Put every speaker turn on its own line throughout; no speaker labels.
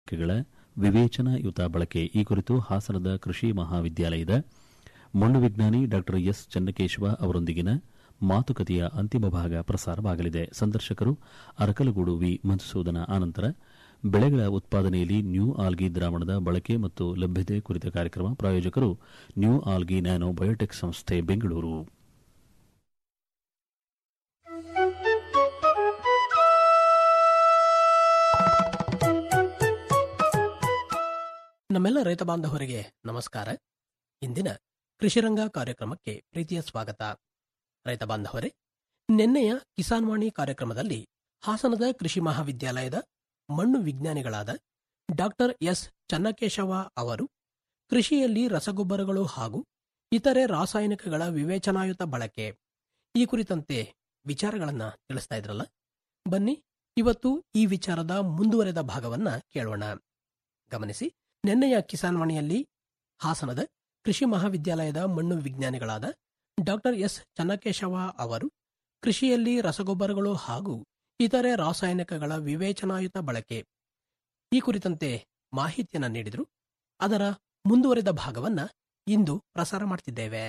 ರಾಸಾಯನಿಕಗಳ ವಿವೇಚನಾಯುತ ಬಳಕೆ ಈ ಕುರಿತು ಹಾಸನದ ಕೃಷಿ ಮಹಾವಿದ್ಯಾಲಯದ ಮಣ್ಣು ವಿಜ್ಞಾನಿ ಡಾ ಎಸ್ ಚನ್ನಕೇಶವ ಅವರೊಂದಿಗಿನ ಮಾತುಕತೆಯ ಅಂತಿಮ ಭಾಗ ಪ್ರಸಾರವಾಗಲಿದೆ ಸಂದರ್ಶಕರು ಅರಕಲಗೂಡು ವಿ ಮಧುಸೂದನ ಆನಂತರ ಬೆಳೆಗಳ ಉತ್ಪಾದನೆಯಲ್ಲಿ ನ್ಯೂ ಆಲ್ಗಿ ದ್ರಾವಣದ ಬಳಕೆ ಮತ್ತು ಲಭ್ಯತೆ ಕುರಿತ ಕಾರ್ಯಕ್ರಮ ಪ್ರಾಯೋಜಕರು ನ್ಯೂ ಆಲ್ಗಿ ನ್ಯಾನೋ ಬಯೋಟೆಕ್ ಸಂಸ್ಥೆ ಬೆಂಗಳೂರು
ನಮ್ಮೆಲ್ಲ ರೈತ ಬಾಂಧವರಿಗೆ ನಮಸ್ಕಾರ ಇಂದಿನ ಕೃಷಿರಂಗ ಕಾರ್ಯಕ್ರಮಕ್ಕೆ ಪ್ರೀತಿಯ ಸ್ವಾಗತ ರೈತ ಬಾಂಧವರೇ ನಿನ್ನೆಯ ಕಿಸಾನ್ ವಾಣಿ ಕಾರ್ಯಕ್ರಮದಲ್ಲಿ ಹಾಸನದ ಕೃಷಿ ಮಹಾವಿದ್ಯಾಲಯದ ಮಣ್ಣು ವಿಜ್ಞಾನಿಗಳಾದ ಡಾಕ್ಟರ್ ಎಸ್ ಚನ್ನಕೇಶವ ಅವರು ಕೃಷಿಯಲ್ಲಿ ರಸಗೊಬ್ಬರಗಳು ಹಾಗೂ ಇತರೆ ರಾಸಾಯನಿಕಗಳ ವಿವೇಚನಾಯುತ ಬಳಕೆ ಈ ಕುರಿತಂತೆ ವಿಚಾರಗಳನ್ನ ತಿಳಿಸ್ತಾ ಇದ್ರಲ್ಲ ಬನ್ನಿ ಇವತ್ತು ಈ ವಿಚಾರದ ಮುಂದುವರೆದ ಭಾಗವನ್ನ ಕೇಳೋಣ ಗಮನಿಸಿ ನಿನ್ನೆಯ ಕಿಸಾನ್ ವಾಣಿಯಲ್ಲಿ ಹಾಸನದ ಕೃಷಿ ಮಹಾವಿದ್ಯಾಲಯದ ಮಣ್ಣು ವಿಜ್ಞಾನಿಗಳಾದ ಡಾಕ್ಟರ್ ಎಸ್ ಚನ್ನಕೇಶವ ಅವರು ಕೃಷಿಯಲ್ಲಿ ರಸಗೊಬ್ಬರಗಳು ಹಾಗೂ ಇತರೆ ರಾಸಾಯನಿಕಗಳ ವಿವೇಚನಾಯುತ ಬಳಕೆ ಈ ಕುರಿತಂತೆ ಮಾಹಿತಿಯನ್ನ ನೀಡಿದರು ಅದರ ಮುಂದುವರೆದ ಭಾಗವನ್ನ ಇಂದು ಪ್ರಸಾರ ಮಾಡ್ತಿದ್ದೇವೆ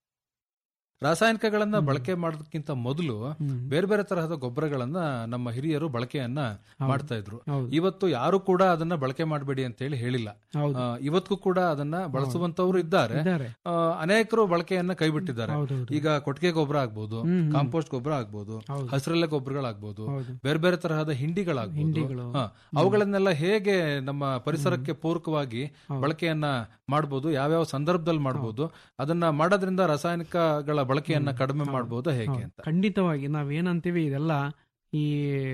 ರಾಸಾಯನಿಕಗಳನ್ನ
ಹ್ಮ್.
ಬಳಕೆ ಮಾಡೋದಕ್ಕಿಂತ ಮೊದಲು
ಹ್ಮ್.
ಬೇರೆ ಬೇರೆ ತರಹದ ಗೊಬ್ಬರಗಳನ್ನ ನಮ್ಮ ಹಿರಿಯರು ಬಳಕೆಯನ್ನ
ಹೌದು.
ಮಾಡ್ತಾ ಇದ್ರು
ಹೌದು
ಇವತ್ತು ಯಾರು ಕೂಡ ಅದನ್ನ ಬಳಕೆ ಮಾಡಬೇಡಿ ಅಂತ ಹೇಳಿ ಹೇಳಿಲ್ಲ
ಹೌದು
ಆ, ಇವತ್ತಿಗೂ ಕೂಡ ಅದನ್ನ ಬಳಸುವಂತವ್ರು ಇದ್ದಾರೆ
ಇದ್ದಾರೆ
ಆ, ಅನೇಕರು ಬಳಕೆಯನ್ನ ಕೈ ಬಿಟ್ಟಿದ್ದಾರೆ
ಹೌದು ಹೌದು.
ಈಗ ಕೊಟ್ಟಿಗೆ ಗೊಬ್ಬರ ಆಗ್ಬೋದು
ಹ್ಮ್, ಹ್ಮ್.
ಕಾಂಪೋಸ್ಟ್ ಗೊಬ್ಬರ ಆಗ್ಬೋದು
ಹೌದು.
ಹಸಿರೆಲೆ ಗೊಬ್ಬರಗಳಾಗ್ಬೋದು
ಹೌದು
ಬೇರೆ ಬೇರೆ ತರಹದ ಹಿಂಡಿಗಳಾಗ್ಬೋದು
ಹಿಂಡಿಗಳು.
ಹಾ, ಅವುಗಳನ್ನೆಲ್ಲ ಹೇಗೆ ನಮ್ಮ ಪರಿಸರಕ್ಕೆ ಪೂರಕವಾಗಿ
ಹೌದು.
ಬಳಕೆಯನ್ನ ಮಾಡಬಹುದು ಯಾವ್ಯಾವ ಸಂದರ್ಭದಲ್ಲಿ ಮಾಡಬಹುದು ಅದನ್ನ ಮಾಡೋದ್ರಿಂದ ರಾಸಾಯನಿಕಗಳ ಬಳಕೆಯನ್ನ ಕಡಿಮೆ ಮಾಡಬಹುದು ಹೇಗೆ
ಹೌದು.
ಅಂತ
ಖಂಡಿತವಾಗಿ ನಾವೇನಂತೀವಿ ಇದೆಲ್ಲ ಈ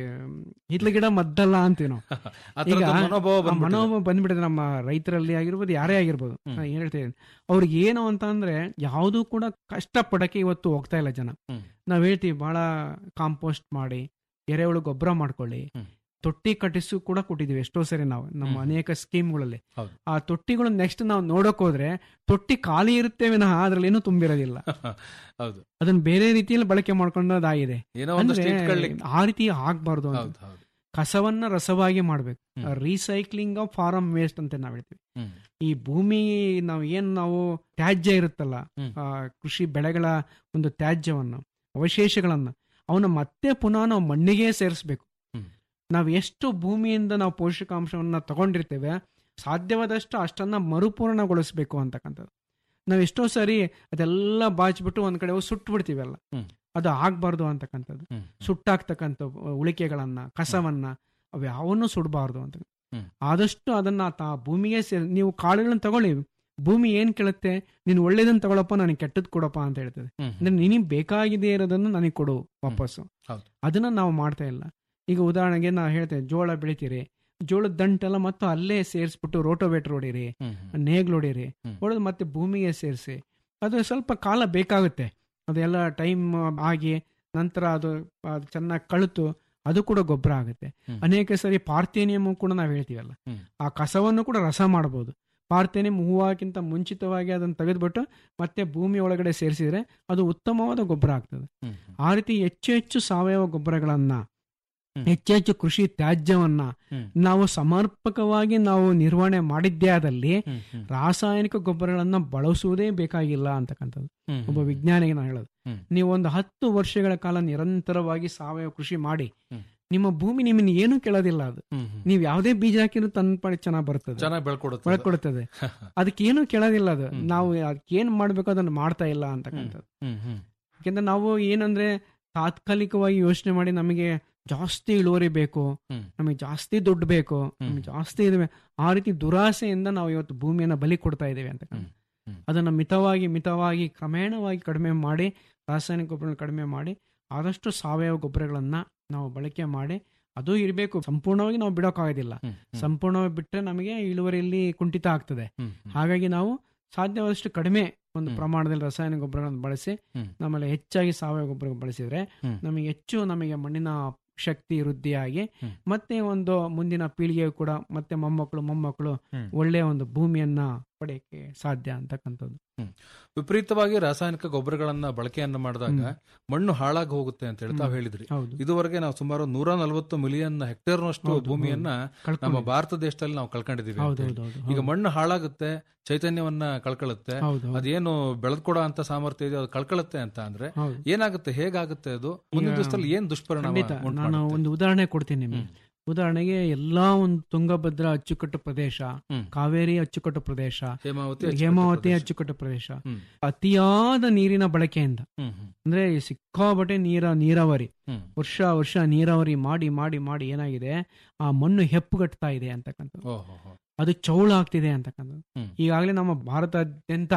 ಹಿತ್ಲ ಗಿಡ ಮದ್ದಲ್ಲ ಅಂತೀವಿ ನಾವು
ಆ ತರದ
ಈಗ
ಮನೋಭಾವ
ಆ
ಬಂದ್ಬಿಟ್ಟಿದೆ.
ಮನೋಭಾವ ಬಂದ್ಬಿಟ್ಟಿದೆ ನಮ್ಮ ರೈತರಲ್ಲಿ ಆಗಿರ್ಬೋದು ಯಾರೇ ಆಗಿರ್ಬೋದು
ಹ್ಮ್.
ನಾ ಏನ್ ಹೇಳ್ತೇನೆ ಅವ್ರಿಗೆ ಏನು ಅಂತ ಅಂದ್ರೆ ಯಾವುದು ಕೂಡ ಕಷ್ಟಪಡಕ್ಕೆ ಇವತ್ತು ಹೋಗ್ತಾ ಇಲ್ಲ ಜನ
ಹ್ಮ್.
ನಾವ್ ಹೇಳ್ತೀವಿ ಬಹಳ ಕಾಂಪೋಸ್ಟ್ ಮಾಡಿ ಎರೆಹುಳು ಗೊಬ್ಬರ ಮಾಡ್ಕೊಳ್ಳಿ
ಹ್ಮ್.
ತೊಟ್ಟಿ ಕಟ್ಟಿಸು ಕೂಡ ಕೊಟ್ಟಿದೀವಿ ಎಷ್ಟೋ ಸರಿ ನಾವು ನಮ್ಮ
ಹ್ಮ್.
ಅನೇಕ ಸ್ಕೀಮ್ಗಳಲ್ಲಿ
ಹೌದು.
ಆ ತೊಟ್ಟಿಗಳು ನೆಕ್ಸ್ಟ್ ನಾವು ನೋಡಕ್ ಹೋದ್ರೆ ತೊಟ್ಟಿ ಖಾಲಿ ಇರುತ್ತೆ ವಿನಃ ಅದ್ರಲ್ಲಿ ಏನೂ ತುಂಬಿರೋದಿಲ್ಲ
ಹೌದು
ಅದನ್ನ ಬೇರೆ ರೀತಿಯಲ್ಲಿ ಬಳಕೆ ಮಾಡ್ಕೊಂಡೋದಾಗಿದೆ
ಏನೋ ಒಂದಷ್ಟು
ಅಂದ್ರೆ
ಇಟ್ಕೊಳ್ಳಿಕ್ಕೆ
ಆ ರೀತಿ ಆಗ್ಬಾರ್ದು ಅಂತ
ಹೌದು ಹೌದು
ಕಸವನ್ನ ರಸವಾಗಿ ಮಾಡ್ಬೇಕು
ಹ್ಮ್.
ರೀಸೈಕ್ಲಿಂಗ್ ಆಫ್ ಫಾರಮ್ ವೇಸ್ಟ್ ಅಂತ ನಾವ್ ಹೇಳ್ತೀವಿ
ಹ್ಮ್.
ಈ ಭೂಮಿ ನಾವು ಏನ್ ನಾವು ತ್ಯಾಜ್ಯ ಇರುತ್ತಲ್ಲ
ಹ್ಮ್.
ಆ, ಕೃಷಿ ಬೆಳೆಗಳ ಒಂದು ತ್ಯಾಜ್ಯವನ್ನು ಅವಶೇಷಗಳನ್ನ ಅವನ್ನ ಮತ್ತೆ ಪುನಃ ನಾವು ಮಣ್ಣಿಗೆ ಸೇರಿಸ್ಬೇಕು
ಹ್ಮ್.
ನಾವು ಎಷ್ಟು ಭೂಮಿಯಿಂದ ನಾವು ಪೋಷಕಾಂಶವನ್ನ ತಗೊಂಡಿರ್ತೇವೆ ಸಾಧ್ಯವಾದಷ್ಟು ಅಷ್ಟನ್ನ ಮರುಪೂರ್ಣಗೊಳಿಸ್ಬೇಕು ಅಂತಕ್ಕಂಥದ್ದು ನಾವು ಎಷ್ಟೋ ಸರಿ ಅದೆಲ್ಲ ಬಾಚ್ಬಿಟ್ಟು ಒಂದ್ ಕಡೆ ಹೋಗಿ ಸುಟ್ಟು ಬಿಡ್ತೀವಲ್ಲ
ಹ್ಮ್.
ಅದು ಆಗ್ಬಾರ್ದು ಅಂತಕ್ಕಂಥದ್ದು
ಹ್ಮ್.
ಸುಟ್ಟಾಗ್ತಕ್ಕಂಥ ಉಳಿಕೆಗಳನ್ನ ಕಸವನ್ನ ಅವು ಯಾವನ್ನೂ ಸುಡಬಾರ್ದು ಅಂತ
ಹ್ಮ್.
ಆದಷ್ಟು ಅದನ್ನ ತಾ ಭೂಮಿಗೆ ಸೇರ್ ನೀವು ಕಾಳುಗಳನ್ನ ತಗೊಳ್ಳಿ ಭೂಮಿ ಏನ್ ಕೇಳುತ್ತೆ ನೀನು ಒಳ್ಳೇದನ್ನ ತಗೊಳಪ್ಪ ನನಗೆ ಕೆಟ್ಟದ್ ಕೊಡಪ್ಪ ಅಂತ ಹೇಳ್ತದೆ
ಹ್ಮ್.
ಅಂದ್ರೆ ನಿನಗೆ ಬೇಕಾಗಿದೆ ಇರೋದನ್ನ ನನಗೆ ಕೊಡು ವಾಪಸ್ಸು
ಹೌದು.
ಅದನ್ನ ನಾವು ಮಾಡ್ತಾ ಇಲ್ಲ ಈಗ ಉದಾಹರಣೆಗೆ ನಾವು ಹೇಳ್ತೇವೆ ಜೋಳ ಬೆಳಿತೀರಿ ಜೋಳದ ದಂಟೆಲ್ಲ ಮತ್ತು ಅಲ್ಲೇ ಸೇರಿಸ್ಬಿಟ್ಟು ರೋಟೋವೇಟರ್ ಹೊಡೀರಿ
ಹ್ಮ್. ಹ್ಮ್.
ನೇಗ್ಲು ಹೊಡೀರಿ
ಹ್ಮ್.
ಹೊಡೆದು ಮತ್ತೆ ಭೂಮಿಗೆ ಸೇರಿಸಿ ಅದು ಸ್ವಲ್ಪ ಕಾಲ ಬೇಕಾಗುತ್ತೆ ಅದೆಲ್ಲ ಟೈಮ್ ಆಗಿ ನಂತರ ಅದು ಅದು ಚೆನ್ನಾಗಿ ಕಳುತು ಅದು ಕೂಡ ಗೊಬ್ಬರ ಆಗುತ್ತೆ
ಹ್ಮ್.
ಅನೇಕ ಸರಿ ಪಾರ್ಥೇನಿಯಂ ಕೂಡ ನಾವು ಹೇಳ್ತೀವಲ್ಲ
ಹ್ಮ್.
ಆ ಕಸವನ್ನು ಕೂಡ ರಸ ಮಾಡಬಹುದು ಪಾರ್ಥೇನಿಯಂ ಹೂವಾಕ್ಕಿಂತ ಮುಂಚಿತವಾಗಿ ಅದನ್ನು ತೆಗೆದುಬಿಟ್ಟು ಮತ್ತೆ ಭೂಮಿ ಒಳಗಡೆ ಸೇರಿಸಿದ್ರೆ ಅದು ಉತ್ತಮವಾದ ಗೊಬ್ಬರ ಆಗ್ತದೆ
ಹ್ಮ್.
ಆ ರೀತಿ ಹೆಚ್ಚು ಹೆಚ್ಚು ಸಾವಯವ ಗೊಬ್ಬರಗಳನ್ನ
ಹ್ಮ್.
ಹೆಚ್ಚು ಹೆಚ್ಚು ಕೃಷಿ ತ್ಯಾಜ್ಯವನ್ನ
ಹ್ಮ್.
ನಾವು ಸಮರ್ಪಕವಾಗಿ ನಾವು ನಿರ್ವಹಣೆ ಮಾಡಿದ್ದೇ ಆದಲ್ಲಿ
ಹ್ಮ್. ಹ್ಮ್.
ರಾಸಾಯನಿಕ ಗೊಬ್ಬರಗಳನ್ನ ಬಳಸುವುದೇ ಬೇಕಾಗಿಲ್ಲ ಅಂತಕ್ಕಂಥದ್ದು
ಹ್ಮ್.
ಒಬ್ಬ ವಿಜ್ಞಾನಿಗೆ ನಾನು ಹೇಳೋದು
ಹ್ಮ್.
ನೀವು ಒಂದು ಹತ್ತು ವರ್ಷಗಳ ಕಾಲ ನಿರಂತರವಾಗಿ ಸಾವಯವ ಕೃಷಿ ಮಾಡಿ
ಹ್ಮ್.
ನಿಮ್ಮ ಭೂಮಿ ನಿಮ್ಮನ್ನ ಏನು ಕೇಳೋದಿಲ್ಲ ಅದು
ಹ್ಮ್. ಹ್ಮ್.
ನೀವು ಯಾವುದೇ ಬೀಜ ಹಾಕಿದ್ರು ತನ್ನ ಪಾಡಿ ಚೆನ್ನಾಗಿ ಬರ್ತದೆ
ಚೆನ್ನಾಗಿ ಬೆಳ್ಕೊಡುತ್ತೆ
ಬೆಳ್ಕೊಡುತ್ತದೆ ಅದಕ್ಕೇನು ಕೇಳೋದಿಲ್ಲ ಅದು ನಾವು ಅದಕ್ಕೆ ಏನ್ ಮಾಡ್ಬೇಕು ಅದನ್ನ ಮಾಡ್ತಾ ಇಲ್ಲ ಅಂತಕ್ಕಂಥದ್ದು
ಹ್ಮ್. ಹ್ಮ್.
ಯಾಕೆಂದ್ರೆ ನಾವು ಏನಂದ್ರೆ ತಾತ್ಕಾಲಿಕವಾಗಿ ಯೋಚನೆ ಮಾಡಿ ನಮಗೆ ಜಾಸ್ತಿ ಇಳುವರಿ ಬೇಕು
ಹ್ಮ್.
ನಮಗೆ ಜಾಸ್ತಿ ದುಡ್ಡು ಬೇಕು ನಮಗೆ ಜಾಸ್ತಿ ಇದೆ ಆ ರೀತಿ ದುರಾಸೆಯಿಂದ ನಾವು ಇವತ್ತು ಭೂಮಿಯನ್ನ ಬಲಿ ಕೊಡ್ತಾ ಇದ್ದೇವೆ ಅಂತ
ಹ್ಮ್. ಹ್ಮ್.
ಅದನ್ನ ಮಿತವಾಗಿ ಮಿತವಾಗಿ ಕ್ರಮೇಣವಾಗಿ ಕಡಿಮೆ ಮಾಡಿ ರಾಸಾಯನಿಕ ಗೊಬ್ಬರ ಕಡಿಮೆ ಮಾಡಿ ಆದಷ್ಟು ಸಾವಯವ ಗೊಬ್ಬರಗಳನ್ನ ನಾವು ಬಳಕೆ ಮಾಡಿ ಅದು ಇರಬೇಕು ಸಂಪೂರ್ಣವಾಗಿ ನಾವು ಬಿಡೋಕ್ಕಾಗೋದಿಲ್ಲ
ಹ್ಮ್. ಹ್ಮ್.
ಸಂಪೂರ್ಣವಾಗಿ ಬಿಟ್ಟರೆ ನಮಗೆ ಇಳುವರಿಯಲ್ಲಿ ಕುಂಠಿತ ಆಗ್ತದೆ
ಹ್ಮ್. ಹ್ಮ್.
ಹಾಗಾಗಿ ನಾವು ಸಾಧ್ಯವಾದಷ್ಟು ಕಡಿಮೆ ಒಂದು
ಹ್ಮ್.
ಪ್ರಮಾಣದಲ್ಲಿ ರಾಸಾಯನಿಕ ಗೊಬ್ಬರಗಳನ್ನು ಬಳಸಿ
ಹ್ಮ್.
ನಮ್ಮಲ್ಲಿ ಹೆಚ್ಚಾಗಿ ಸಾವಯವ ಗೊಬ್ಬರ ಬಳಸಿದ್ರೆ
ಹ್ಮ್.
ನಮಗೆ ಹೆಚ್ಚು ನಮಗೆ ಮಣ್ಣಿನ ಶಕ್ತಿ ವೃದ್ಧಿಯಾಗಿ
ಹ್ಮ್.
ಮತ್ತೆ ಒಂದು ಮುಂದಿನ ಪೀಳಿಗೆ ಕೂಡ ಮತ್ತೆ ಮೊಮ್ಮಕ್ಕಳು ಮೊಮ್ಮಕ್ಕಳು
ಹ್ಮ್.
ಒಳ್ಳೆಯ ಒಂದು ಭೂಮಿಯನ್ನ ಪಡೆಯಕ್ಕೆ ಸಾಧ್ಯ ಅಂತಕ್ಕಂಥದ್ದು
ವಿಪರೀತವಾಗಿ ರಾಸಾಯನಿಕ ಗೊಬ್ಬರಗಳನ್ನ ಬಳಕೆಯನ್ನ ಮಾಡಿದಾಗ ಮಣ್ಣು ಹಾಳಾಗಿ ಹೋಗುತ್ತೆ ಅಂತ ಹೇಳಿ ತಾವು ಹೇಳಿದ್ರಿ
ಹೌದು
ಇದುವರೆಗೆ ನಾವು ಸುಮಾರು ನೂರ ನಲವತ್ತು ಮಿಲಿಯನ್ ಹೆಕ್ಟೇರ್ನಷ್ಟು
ಹೌದು,
ಭೂಮಿಯನ್ನ ನಮ್ಮ
ಕಳ್ಕೊಂಡಿದ್ದೀವಿ.
ಭಾರತ ದೇಶದಲ್ಲಿ ನಾವು ಕಳ್ಕೊಂಡಿದೀವಿ
ಹೌದು
ಅಂತ ಹೇಳಿ.
ಹೌದು ಹೌದು
ಈಗ ಮಣ್ಣು ಹಾಳಾಗುತ್ತೆ ಚೈತನ್ಯವನ್ನ ಕಳ್ಕೊಳ್ಳುತ್ತೆ
ಹೌದು ಹೌದು
ಅದೇನು ಬೆಳೆದ್ಕೊಡೋ ಅಂತ ಸಾಮರ್ಥ್ಯ ಇದೆ ಅದು ಕಳ್ಕೊಳ್ಳುತ್ತೆ ಅಂತ ಅಂದ್ರೆ
ಹೌದು
ಏನಾಗುತ್ತೆ ಹೇಗಾಗುತ್ತೆ ಅದು ಮುಂದಿನ
ಈಗ
ದಿವಸದಲ್ಲಿ ಏನ್ ದುಷ್ಪರಿಣಾಮ
ಖಂಡಿತ
ಉಂಟು
ನಾನು
ಮಾಡುತ್ತೆ?
ಒಂದು ಉದಾಹರಣೆ ಕೊಡ್ತೀನಿ ನಿಮಗೆ
ಹ್ಮ್.
ಉದಾಹರಣೆಗೆ ಎಲ್ಲಾ ಒಂದು ತುಂಗಭದ್ರಾ ಅಚ್ಚುಕಟ್ಟು ಪ್ರದೇಶ
ಹ್ಮ್.
ಕಾವೇರಿ ಅಚ್ಚುಕಟ್ಟು ಪ್ರದೇಶ
ಹೇಮಾವತಿ ಅಚ್ಚುಕಟ್ಟು
ಹೇಮಾವತಿ
ಪ್ರದೇಶ.
ಅಚ್ಚುಕಟ್ಟು ಪ್ರದೇಶ
ಹ್ಮ್.
ಅತಿಯಾದ ನೀರಿನ ಬಳಕೆಯಿಂದ
ಹ್ಮ್, ಹ್ಮ್,
ಅಂದ್ರೆ ಸಿಕ್ಕಾಬಟ್ಟೆ ನೀರ ನೀರಾವರಿ
ಹ್ಮ್.
ವರ್ಷ ವರ್ಷ ನೀರಾವರಿ ಮಾಡಿ ಮಾಡಿ ಮಾಡಿ ಏನಾಗಿದೆ ಆ ಮಣ್ಣು ಹೆಪ್ಪುಗಟ್ತಾ ಇದೆ ಅಂತಕ್ಕಂಥದ್ದು
ಓ, ಹೋ, ಹೋ.
ಅದು ಚೌಳ ಆಗ್ತಿದೆ ಅಂತಕ್ಕಂಥದ್ದು
ಹ್ಮ್.
ಈಗಾಗಲೇ ನಮ್ಮ ಭಾರತಾದ್ಯಂತ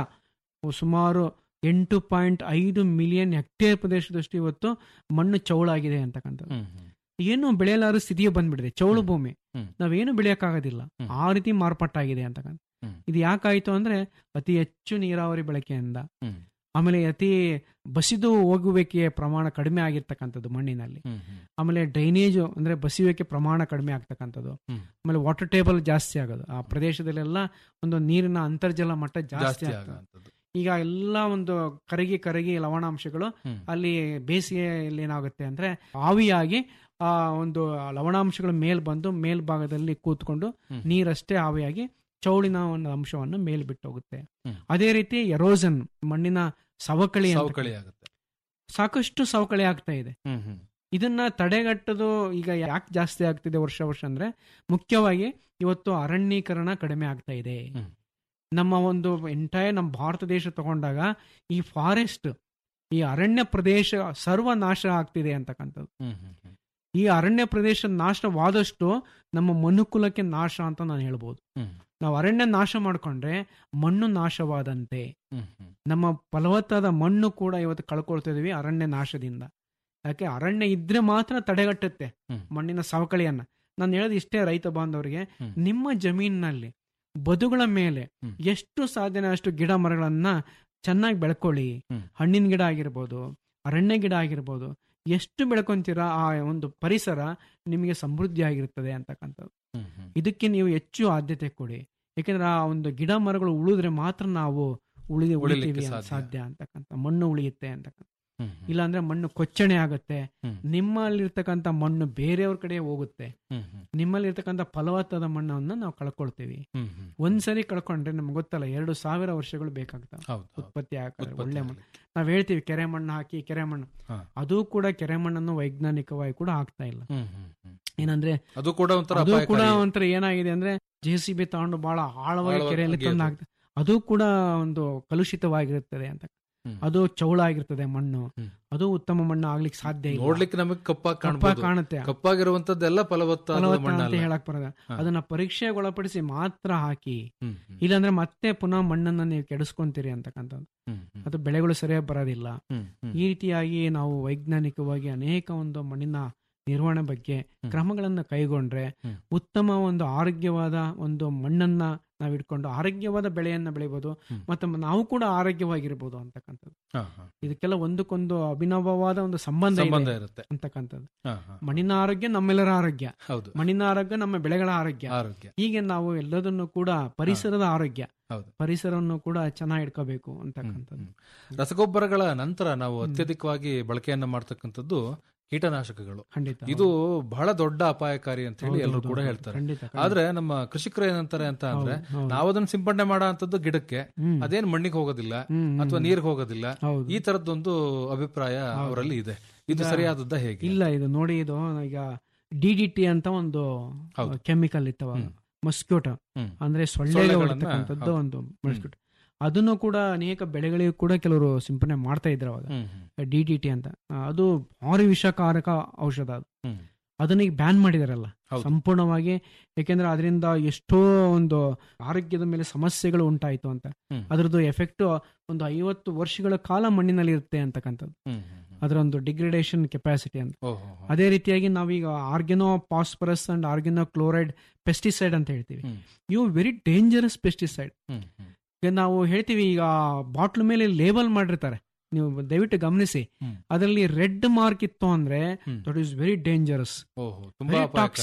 ಸುಮಾರು ಎಂಟು ಪಾಯಿಂಟ್ ಐದು ಮಿಲಿಯನ್ ಹೆಕ್ಟೇರ್ ಪ್ರದೇಶದಷ್ಟು ಇವತ್ತು ಮಣ್ಣು ಚೌಳಾಗಿದೆ ಅಂತಕ್ಕಂಥದ್ದು
ಹ್ಮ್, ಹ್ಮ್,
ಏನು ಬೆಳೆಯಲಾರ ಸ್ಥಿತಿಯೇ ಬಂದ್ಬಿಡಿದೆ ಚೌಳು
ಹ್ಮ್.
ಭೂಮಿ
ಹ್ಮ್.
ನಾವೇನು ಬೆಳೆಯಕ್ಕಾಗೋದಿಲ್ಲ
ಹ್ಮ್.
ಆ ರೀತಿ ಮಾರ್ಪಾಟಾಗಿದೆ ಅಂತಕ್ಕಂಥ
ಹ್ಮ್.
ಇದು ಯಾಕಾಯ್ತು ಅಂದ್ರೆ ಅತಿ ಹೆಚ್ಚು ನೀರಾವರಿ ಬಳಕೆಯಿಂದ
ಹ್ಮ್.
ಆಮೇಲೆ ಅತಿ ಬಸಿದು ಹೋಗುವಿಕೆಯ ಪ್ರಮಾಣ ಕಡಿಮೆ ಆಗಿರ್ತಕ್ಕಂಥದ್ದು ಮಣ್ಣಿನಲ್ಲಿ
ಹ್ಮ್, ಹ್ಮ್,
ಆಮೇಲೆ ಡ್ರೈನೇಜ್ ಅಂದ್ರೆ ಬಸಿಯುವಿಕೆ ಪ್ರಮಾಣ ಕಡಿಮೆ ಆಗ್ತಕ್ಕಂಥದ್ದು
ಹ್ಮ್.
ಆಮೇಲೆ ವಾಟರ್ ಟೇಬಲ್ ಜಾಸ್ತಿ ಆಗೋದು ಆ ಪ್ರದೇಶದಲ್ಲೆಲ್ಲ ಒಂದು ನೀರಿನ ಅಂತರ್ಜಲ ಮಟ್ಟ ಜಾಸ್ತಿ
ಜಾಸ್ತಿ
ಆಗ್ತದೆ
ಆಗುವಂಥದ್ದು.
ಈಗ ಎಲ್ಲ ಒಂದು ಕರಗಿ ಕರಗಿ ಲವಣಾಂಶಗಳು
ಹ್ಮ್.
ಅಲ್ಲಿ ಬೇಸಿಗೆಯಲ್ಲಿ ಏನಾಗುತ್ತೆ ಅಂದ್ರೆ ಆವಿಯಾಗಿ ಆ ಒಂದು ಲವಣಾಂಶಗಳು ಮೇಲ್ ಬಂದು ಮೇಲ್ಭಾಗದಲ್ಲಿ ಕೂತ್ಕೊಂಡು
ಹ್ಮ್.
ನೀರಷ್ಟೇ ಆವಿಯಾಗಿ ಚೌಳಿನ ಒಂದು ಅಂಶವನ್ನು ಮೇಲ್ ಬಿಟ್ಟು ಹೋಗುತ್ತೆ
ಹ್ಮ್.
ಅದೇ ರೀತಿ ಎರೋಸನ್ ಮಣ್ಣಿನ ಸವಕಳಿ ಅಂತ
ಸವಕಳಿ ಆಗುತ್ತೆ
ಸಾಕಷ್ಟು ಸವಕಳಿ ಆಗ್ತಾ ಇದೆ
ಹ್ಮ್, ಹ್ಮ್,
ಇದನ್ನ ತಡೆಗಟ್ಟೋದು ಈಗ ಯಾಕೆ ಜಾಸ್ತಿ ಆಗ್ತಿದೆ ವರ್ಷ ವರ್ಷ ಅಂದ್ರೆ ಮುಖ್ಯವಾಗಿ ಇವತ್ತು ಅರಣ್ಯೀಕರಣ ಕಡಿಮೆ ಆಗ್ತಾ ಇದೆ
ಹ್ಮ್.
ನಮ್ಮ ಒಂದು ಎಂಟೈರ್ ನಮ್ಮ ಭಾರತ ದೇಶ ತಗೊಂಡಾಗ ಈ ಫಾರೆಸ್ಟ್ ಈ ಅರಣ್ಯ ಪ್ರದೇಶ ಸರ್ವನಾಶ ಆಗ್ತಿದೆ ಅಂತಕ್ಕಂಥದ್ದು
ಹ್ಮ್, ಹ್ಮ್, ಹ್ಮ್,
ಈ ಅರಣ್ಯ ಪ್ರದೇಶ ನಾಶವಾದಷ್ಟು ನಮ್ಮ ಮನುಕುಲಕ್ಕೆ ನಾಶ ಅಂತ ನಾನು ಹೇಳ್ಬೋದು
ಹ್ಮ್,
ನಾವು ಅರಣ್ಯ ನಾಶ ಮಾಡ್ಕೊಂಡ್ರೆ ಮಣ್ಣು ನಾಶವಾದಂತೆ
ಹ್ಮ್, ಹ್ಮ್.
ನಮ್ಮ ಫಲವತ್ತಾದ ಮಣ್ಣು ಕೂಡ ಇವತ್ತು ಕಳ್ಕೊಳ್ತಾ ಇದೀವಿ ಅರಣ್ಯ ನಾಶದಿಂದ ಯಾಕೆ ಅರಣ್ಯ ಇದ್ರೆ ಮಾತ್ರ ತಡೆಗಟ್ಟುತ್ತೆ
ಹ್ಮ್.
ಮಣ್ಣಿನ ಸವಕಳಿಯನ್ನ ನಾನು ಹೇಳೋದು ಇಷ್ಟೇ ರೈತ ಬಾಂಧವರಿಗೆ
ಹ್ಮ್.
ನಿಮ್ಮ ಜಮೀನಿನಲ್ಲಿ ಬದುಗಳ ಮೇಲೆ
ಹ್ಮ್.
ಎಷ್ಟು ಸಾಧ್ಯನ ಅಷ್ಟು ಗಿಡ ಮರಗಳನ್ನ ಚೆನ್ನಾಗಿ ಬೆಳ್ಕೊಳ್ಳಿ
ಹ್ಮ್.
ಹಣ್ಣಿನ ಗಿಡ ಆಗಿರ್ಬೋದು ಅರಣ್ಯ ಗಿಡ ಆಗಿರ್ಬೋದು ಎಷ್ಟು ಬೆಳ್ಕೊಂತೀರಾ ಆ ಒಂದು ಪರಿಸರ ನಿಮಗೆ ಸಮೃದ್ಧಿ ಆಗಿರ್ತದೆ ಅಂತಕ್ಕಂಥದ್ದು
ಹ್ಮ್, ಹ್ಮ್.
ಇದಕ್ಕೆ ನೀವು ಹೆಚ್ಚು ಆದ್ಯತೆ ಕೊಡಿ ಯಾಕೆಂದ್ರೆ ಆ ಒಂದು ಗಿಡ ಮರಗಳು ಉಳಿದ್ರೆ ಮಾತ್ರ ನಾವು ಉಳಿದು
ಉಳಿಲಿಕ್ಕೆ
ಉಳಿತೀವಿ ಅಂತ
ಸಾಧ್ಯ.
ಸಾಧ್ಯ ಅಂತಕ್ಕಂಥ ಮಣ್ಣು ಉಳಿಯುತ್ತೆ ಅಂತಕ್ಕಂಥ
ಹ್ಮ್, ಹ್ಮ್.
ಇಲ್ಲಾಂದ್ರೆ ಮಣ್ಣು ಕೊಚ್ಚಣೆ ಆಗುತ್ತೆ
ಹ್ಮ್.
ನಿಮ್ಮಲ್ಲಿರ್ತಕ್ಕಂಥ ಮಣ್ಣು ಬೇರೆಯವ್ರ ಕಡೆ ಹೋಗುತ್ತೆ
ಹ್ಮ್, ಹ್ಮ್.
ನಿಮ್ಮಲ್ಲಿರ್ತಕ್ಕಂಥ ಫಲವತ್ತಾದ ಮಣ್ಣನ್ನು ನಾವು ಕಳ್ಕೊಳ್ತೀವಿ
ಹ್ಮ್, ಹ್ಮ್.
ಒಂದ್ಸರಿ ಕಳ್ಕೊಂಡ್ರೆ ನಮ್ಗೆ ಗೊತ್ತಲ್ಲ ಎರಡು ಸಾವಿರ ವರ್ಷಗಳು ಬೇಕಾಗ್ತಾವೆ
ಹೌದು ಹೌದು.
ಉತ್ಪತ್ತಿ ಆಗಕ್ಕೆ
ಉತ್ಪತ್ತಿ
ಒಳ್ಳೆ ಮಣ್ಣು
ಆಗ್ಲಿಕ್ಕೆ.
ನಾವ್ ಹೇಳ್ತೀವಿ ಕೆರೆ ಮಣ್ಣು ಹಾಕಿ ಕೆರೆ ಮಣ್ಣು
ಹಾ.
ಅದು ಕೂಡ ಕೆರೆ ಮಣ್ಣನ್ನು ವೈಜ್ಞಾನಿಕವಾಗಿ ಕೂಡ ಆಗ್ತಾ ಇಲ್ಲ
ಹ್ಮ್, ಹ್ಮ್, ಹ್ಮ್.
ಏನಂದ್ರೆ
ಅದು ಕೂಡ ಒಂಥರ
ಅದು ಕೂಡ
ಅಪಾಯಕಾರಿ.
ಒಂಥರ ಏನಾಗಿದೆ ಅಂದ್ರೆ ಜೆ ಸಿ ಬಿ ತಗೊಂಡು ಬಹಳ ಆಳವಾಗಿ
ಆಳವಾಗಿ
ಕೆರೆಯಲ್ಲಿ ತಂದು
ಅಗೆಯೋದು.
ಹಾಕ್ತಾರೆ ಅದು ಕೂಡ ಒಂದು ಕಲುಷಿತವಾಗಿರುತ್ತದೆ ಅಂತ
ಹ್ಮ್.
ಅದು ಚೌಳ ಆಗಿರ್ತದೆ ಮಣ್ಣು
ಹ್ಮ್.
ಅದು ಉತ್ತಮ ಮಣ್ಣು ಆಗ್ಲಿಕ್ಕೆ ಸಾಧ್ಯ ಇಲ್ಲ
ನೋಡ್ಲಿಕ್ಕೆ ನಮಗೆ ಕಪ್ಪಾಗಿ
ಕಪ್ಪ
ಕಾಣ್ಬೋದು
ಕಾಣುತ್ತೆ
ಕಪ್ಪಾಗಿರುವಂತದ್ದೆಲ್ಲ ಫಲವತ್ತಾದ
ಫಲವತ್ತ
ಮಣ್ಣಲ್ಲ
ಅಂತ ಹೇಳಕ್ ಬರೋದ
ಹಾ.
ಅದನ್ನ ಪರೀಕ್ಷೆಗೆ ಒಳಪಡಿಸಿ ಮಾತ್ರ ಹಾಕಿ
ಹ್ಮ್, ಹ್ಮ್.
ಇಲ್ಲಾಂದ್ರೆ ಮತ್ತೆ ಪುನಃ ಮಣ್ಣನ್ನ ನೀವು ಕೆಡಿಸ್ಕೊಂತೀರಿ ಅಂತಕ್ಕಂಥದ್ದು
ಹ್ಮ್, ಹ್ಮ್.
ಅದು ಬೆಳೆಗಳು ಸರಿಯಾಗಿ ಬರೋದಿಲ್ಲ
ಹ್ಮ್, ಹ್ಮ್.
ಈ ರೀತಿಯಾಗಿ ನಾವು ವೈಜ್ಞಾನಿಕವಾಗಿ ಅನೇಕ ಒಂದು ಮಣ್ಣಿನ ನಿರ್ವಹಣೆ ಬಗ್ಗೆ
ಹ್ಮ್.
ಕ್ರಮಗಳನ್ನು ಕೈಗೊಂಡ್ರೆ
ಹ್ಮ್.
ಉತ್ತಮ ಒಂದು ಆರೋಗ್ಯವಾದ ಒಂದು ಮಣ್ಣನ್ನ ನಾವು ಇಟ್ಕೊಂಡು ಆರೋಗ್ಯವಾದ ಬೆಳೆಯನ್ನ ಬೆಳಿಬೋದು
ಹ್ಮ್.
ಮತ್ತೆ ನಾವು ಕೂಡ ಆರೋಗ್ಯವಾಗಿರ್ಬೋದು ಅಂತಕ್ಕಂಥದ್ದು
ಹಾ, ಹಾ.
ಇದಕ್ಕೆಲ್ಲ ಒಂದಕ್ಕೊಂದು ಅಭಿನವವಾದ ಒಂದು ಸಂಬಂಧ
ಸಂಬಂಧ
ಇದೆ
ಇರುತ್ತೆ
ಅಂತಕ್ಕಂಥದ್ದು
ಹಾ, ಹಾ.
ಮಣ್ಣಿನ ಆರೋಗ್ಯ ನಮ್ಮೆಲ್ಲರ ಆರೋಗ್ಯ
ಹೌದು
ಮಣ್ಣಿನ ಆರೋಗ್ಯ ನಮ್ಮ ಬೆಳೆಗಳ ಆರೋಗ್ಯ
ಆರೋಗ್ಯ
ಹೀಗೆ ನಾವು ಎಲ್ಲದನ್ನು ಕೂಡ ಪರಿಸರದ ಆರೋಗ್ಯ
ಹೌದು.
ಪರಿಸರವನ್ನು ಕೂಡ ಚೆನ್ನಾಗಿ ಇಟ್ಕೋಬೇಕು ಅಂತಕ್ಕಂಥದ್ದು
ಹ್ಮ್. ರಸಗೊಬ್ಬರಗಳ ನಂತರ ನಾವು ಅತ್ಯಧಿಕವಾಗಿ ಬಳಕೆಯನ್ನ ಮಾಡ್ತಕ್ಕಂಥದ್ದು ಕೀಟನಾಶಕಗಳು
ಖಂಡಿತ
ಇದು ಬಹಳ ದೊಡ್ಡ ಅಪಾಯಕಾರಿ ಅಂತ ಹೇಳಿ
ಹೌದು,
ಎಲ್ಲರೂ
ಹೌದು,
ಕೂಡ
ಹೌದು.
ಹೇಳ್ತಾರೆ
ಖಂಡಿತ, ಖಂಡಿತ.
ಆದ್ರೆ ನಮ್ಮ ಕೃಷಿಕರು ಏನಂತಾರೆ ಅಂತ ಅಂದ್ರೆ
ಹೌದು, ಹೌದು.
ನಾವು ಅದನ್ನ ಸಿಂಪಡಣೆ ಮಾಡೋ ಅಂತದ್ದು ಗಿಡಕ್ಕೆ
ಹ್ಮ್.
ಅದೇನ್ ಮಣ್ಣಿಗೆ ಹೋಗೋದಿಲ್ಲ
ಹ್ಮ್, ಹ್ಮ್.
ಅಥವಾ ನೀರ್ಗೆ ಹೋಗೋದಿಲ್ಲ
ಹೌದು
ಈ ತರದ್ದೊಂದು ಅಭಿಪ್ರಾಯ ಅವರಲ್ಲಿ ಇದೆ ಇದು ಸರಿಯಾದದ್ದ ಹೇಗೆ
ಇಲ್ಲ ಇದು ನೋಡಿ ಇದು ಈಗ ಡಿ ಡಿ ಟಿ ಅಂತ ಒಂದು
ಹೌದು.
ಕೆಮಿಕಲ್ ಇತ್ತವ
ಹ್ಮ್.
ಮಸ್ಕ್ಯೂಟೋ
ಹ್ಮ್.
ಅಂದ್ರೆ ಸೊಳ್ಳೆಗೆ
ಸೊಳ್ಳೆಗಳನ್ನ,
ಹೊಡ್ತಕ್ಕಂಥದ್ದು
ಹೌದು.
ಒಂದು ಮಸ್ಕ್ಯೂಟೋ ಅದನ್ನು ಕೂಡ ಅನೇಕ ಬೆಳೆಗಳಿಗೂ ಕೂಡ ಕೆಲವರು ಸಿಂಪಡಣೆ ಮಾಡ್ತಾ ಇದ್ರು ಅವಾಗ
ಹ್ಮ್, ಹ್ಮ್,
ಡಿ ಡಿ ಟಿ ಅಂತ ಆ, ಅದು ಭಾರಿ ವಿಷಕಾರಕ ಔಷಧ ಅದು
ಹ್ಮ್.
ಅದನ್ನ ಈಗ ಬ್ಯಾನ್ ಮಾಡಿದಾರಲ್ಲ
ಹೌದು.
ಸಂಪೂರ್ಣವಾಗಿ ಯಾಕೆಂದ್ರೆ ಅದರಿಂದ ಎಷ್ಟೋ ಒಂದು ಆರೋಗ್ಯದ ಮೇಲೆ ಸಮಸ್ಯೆಗಳು ಉಂಟಾಯ್ತು ಅಂತ
ಹ್ಮ್.
ಅದರದ್ದು ಎಫೆಕ್ಟ್ ಒಂದು ಐವತ್ತು ವರ್ಷಗಳ ಕಾಲ ಮಣ್ಣಿನಲ್ಲಿ ಇರುತ್ತೆ ಅಂತಕ್ಕಂಥದ್ದು
ಹ್ಮ್, ಹ್ಮ್, ಹ್ಮ್.
ಅದರ ಒಂದು ಡಿಗ್ರೇಡೇಷನ್ ಕೆಪಾಸಿಟಿ ಅಂತ
ಓಹೋ, ಹೋ.
ಅದೇ ರೀತಿಯಾಗಿ ನಾವೀಗ organo phosphorus and organo chloride pesticide ಅಂತ ಹೇಳ್ತೀವಿ
ಹ್ಮ್.
ಇವು ವೆರಿ ಡೇಂಜರಸ್ ಪೆಸ್ಟಿಸೈಡ್
ಹ್ಮ್, ಹ್ಮ್.
ಈಗ ನಾವು ಹೇಳ್ತೀವಿ ಈಗ ಬಾಟ್ಲ್ ಮೇಲೆ ಲೇಬಲ್ ಮಾಡಿರ್ತಾರೆ ನೀವು ದಯವಿಟ್ಟು ಗಮನಿಸಿ
ಹ್ಮ್.
ಅದರಲ್ಲಿ ರೆಡ್ ಮಾರ್ಕ್ ಇತ್ತು ಅಂದ್ರೆ
ಹ್ಮ್.
ದಟ್ ಈಸ್ ವೆರಿ ಡೇಂಜರಸ್
ಓಹೋ ತುಂಬಾ
ವೆರಿ
ಅಪಾಯಕಾರಿ
ಟಾಕ್ಸಿಕ್
ಇದು.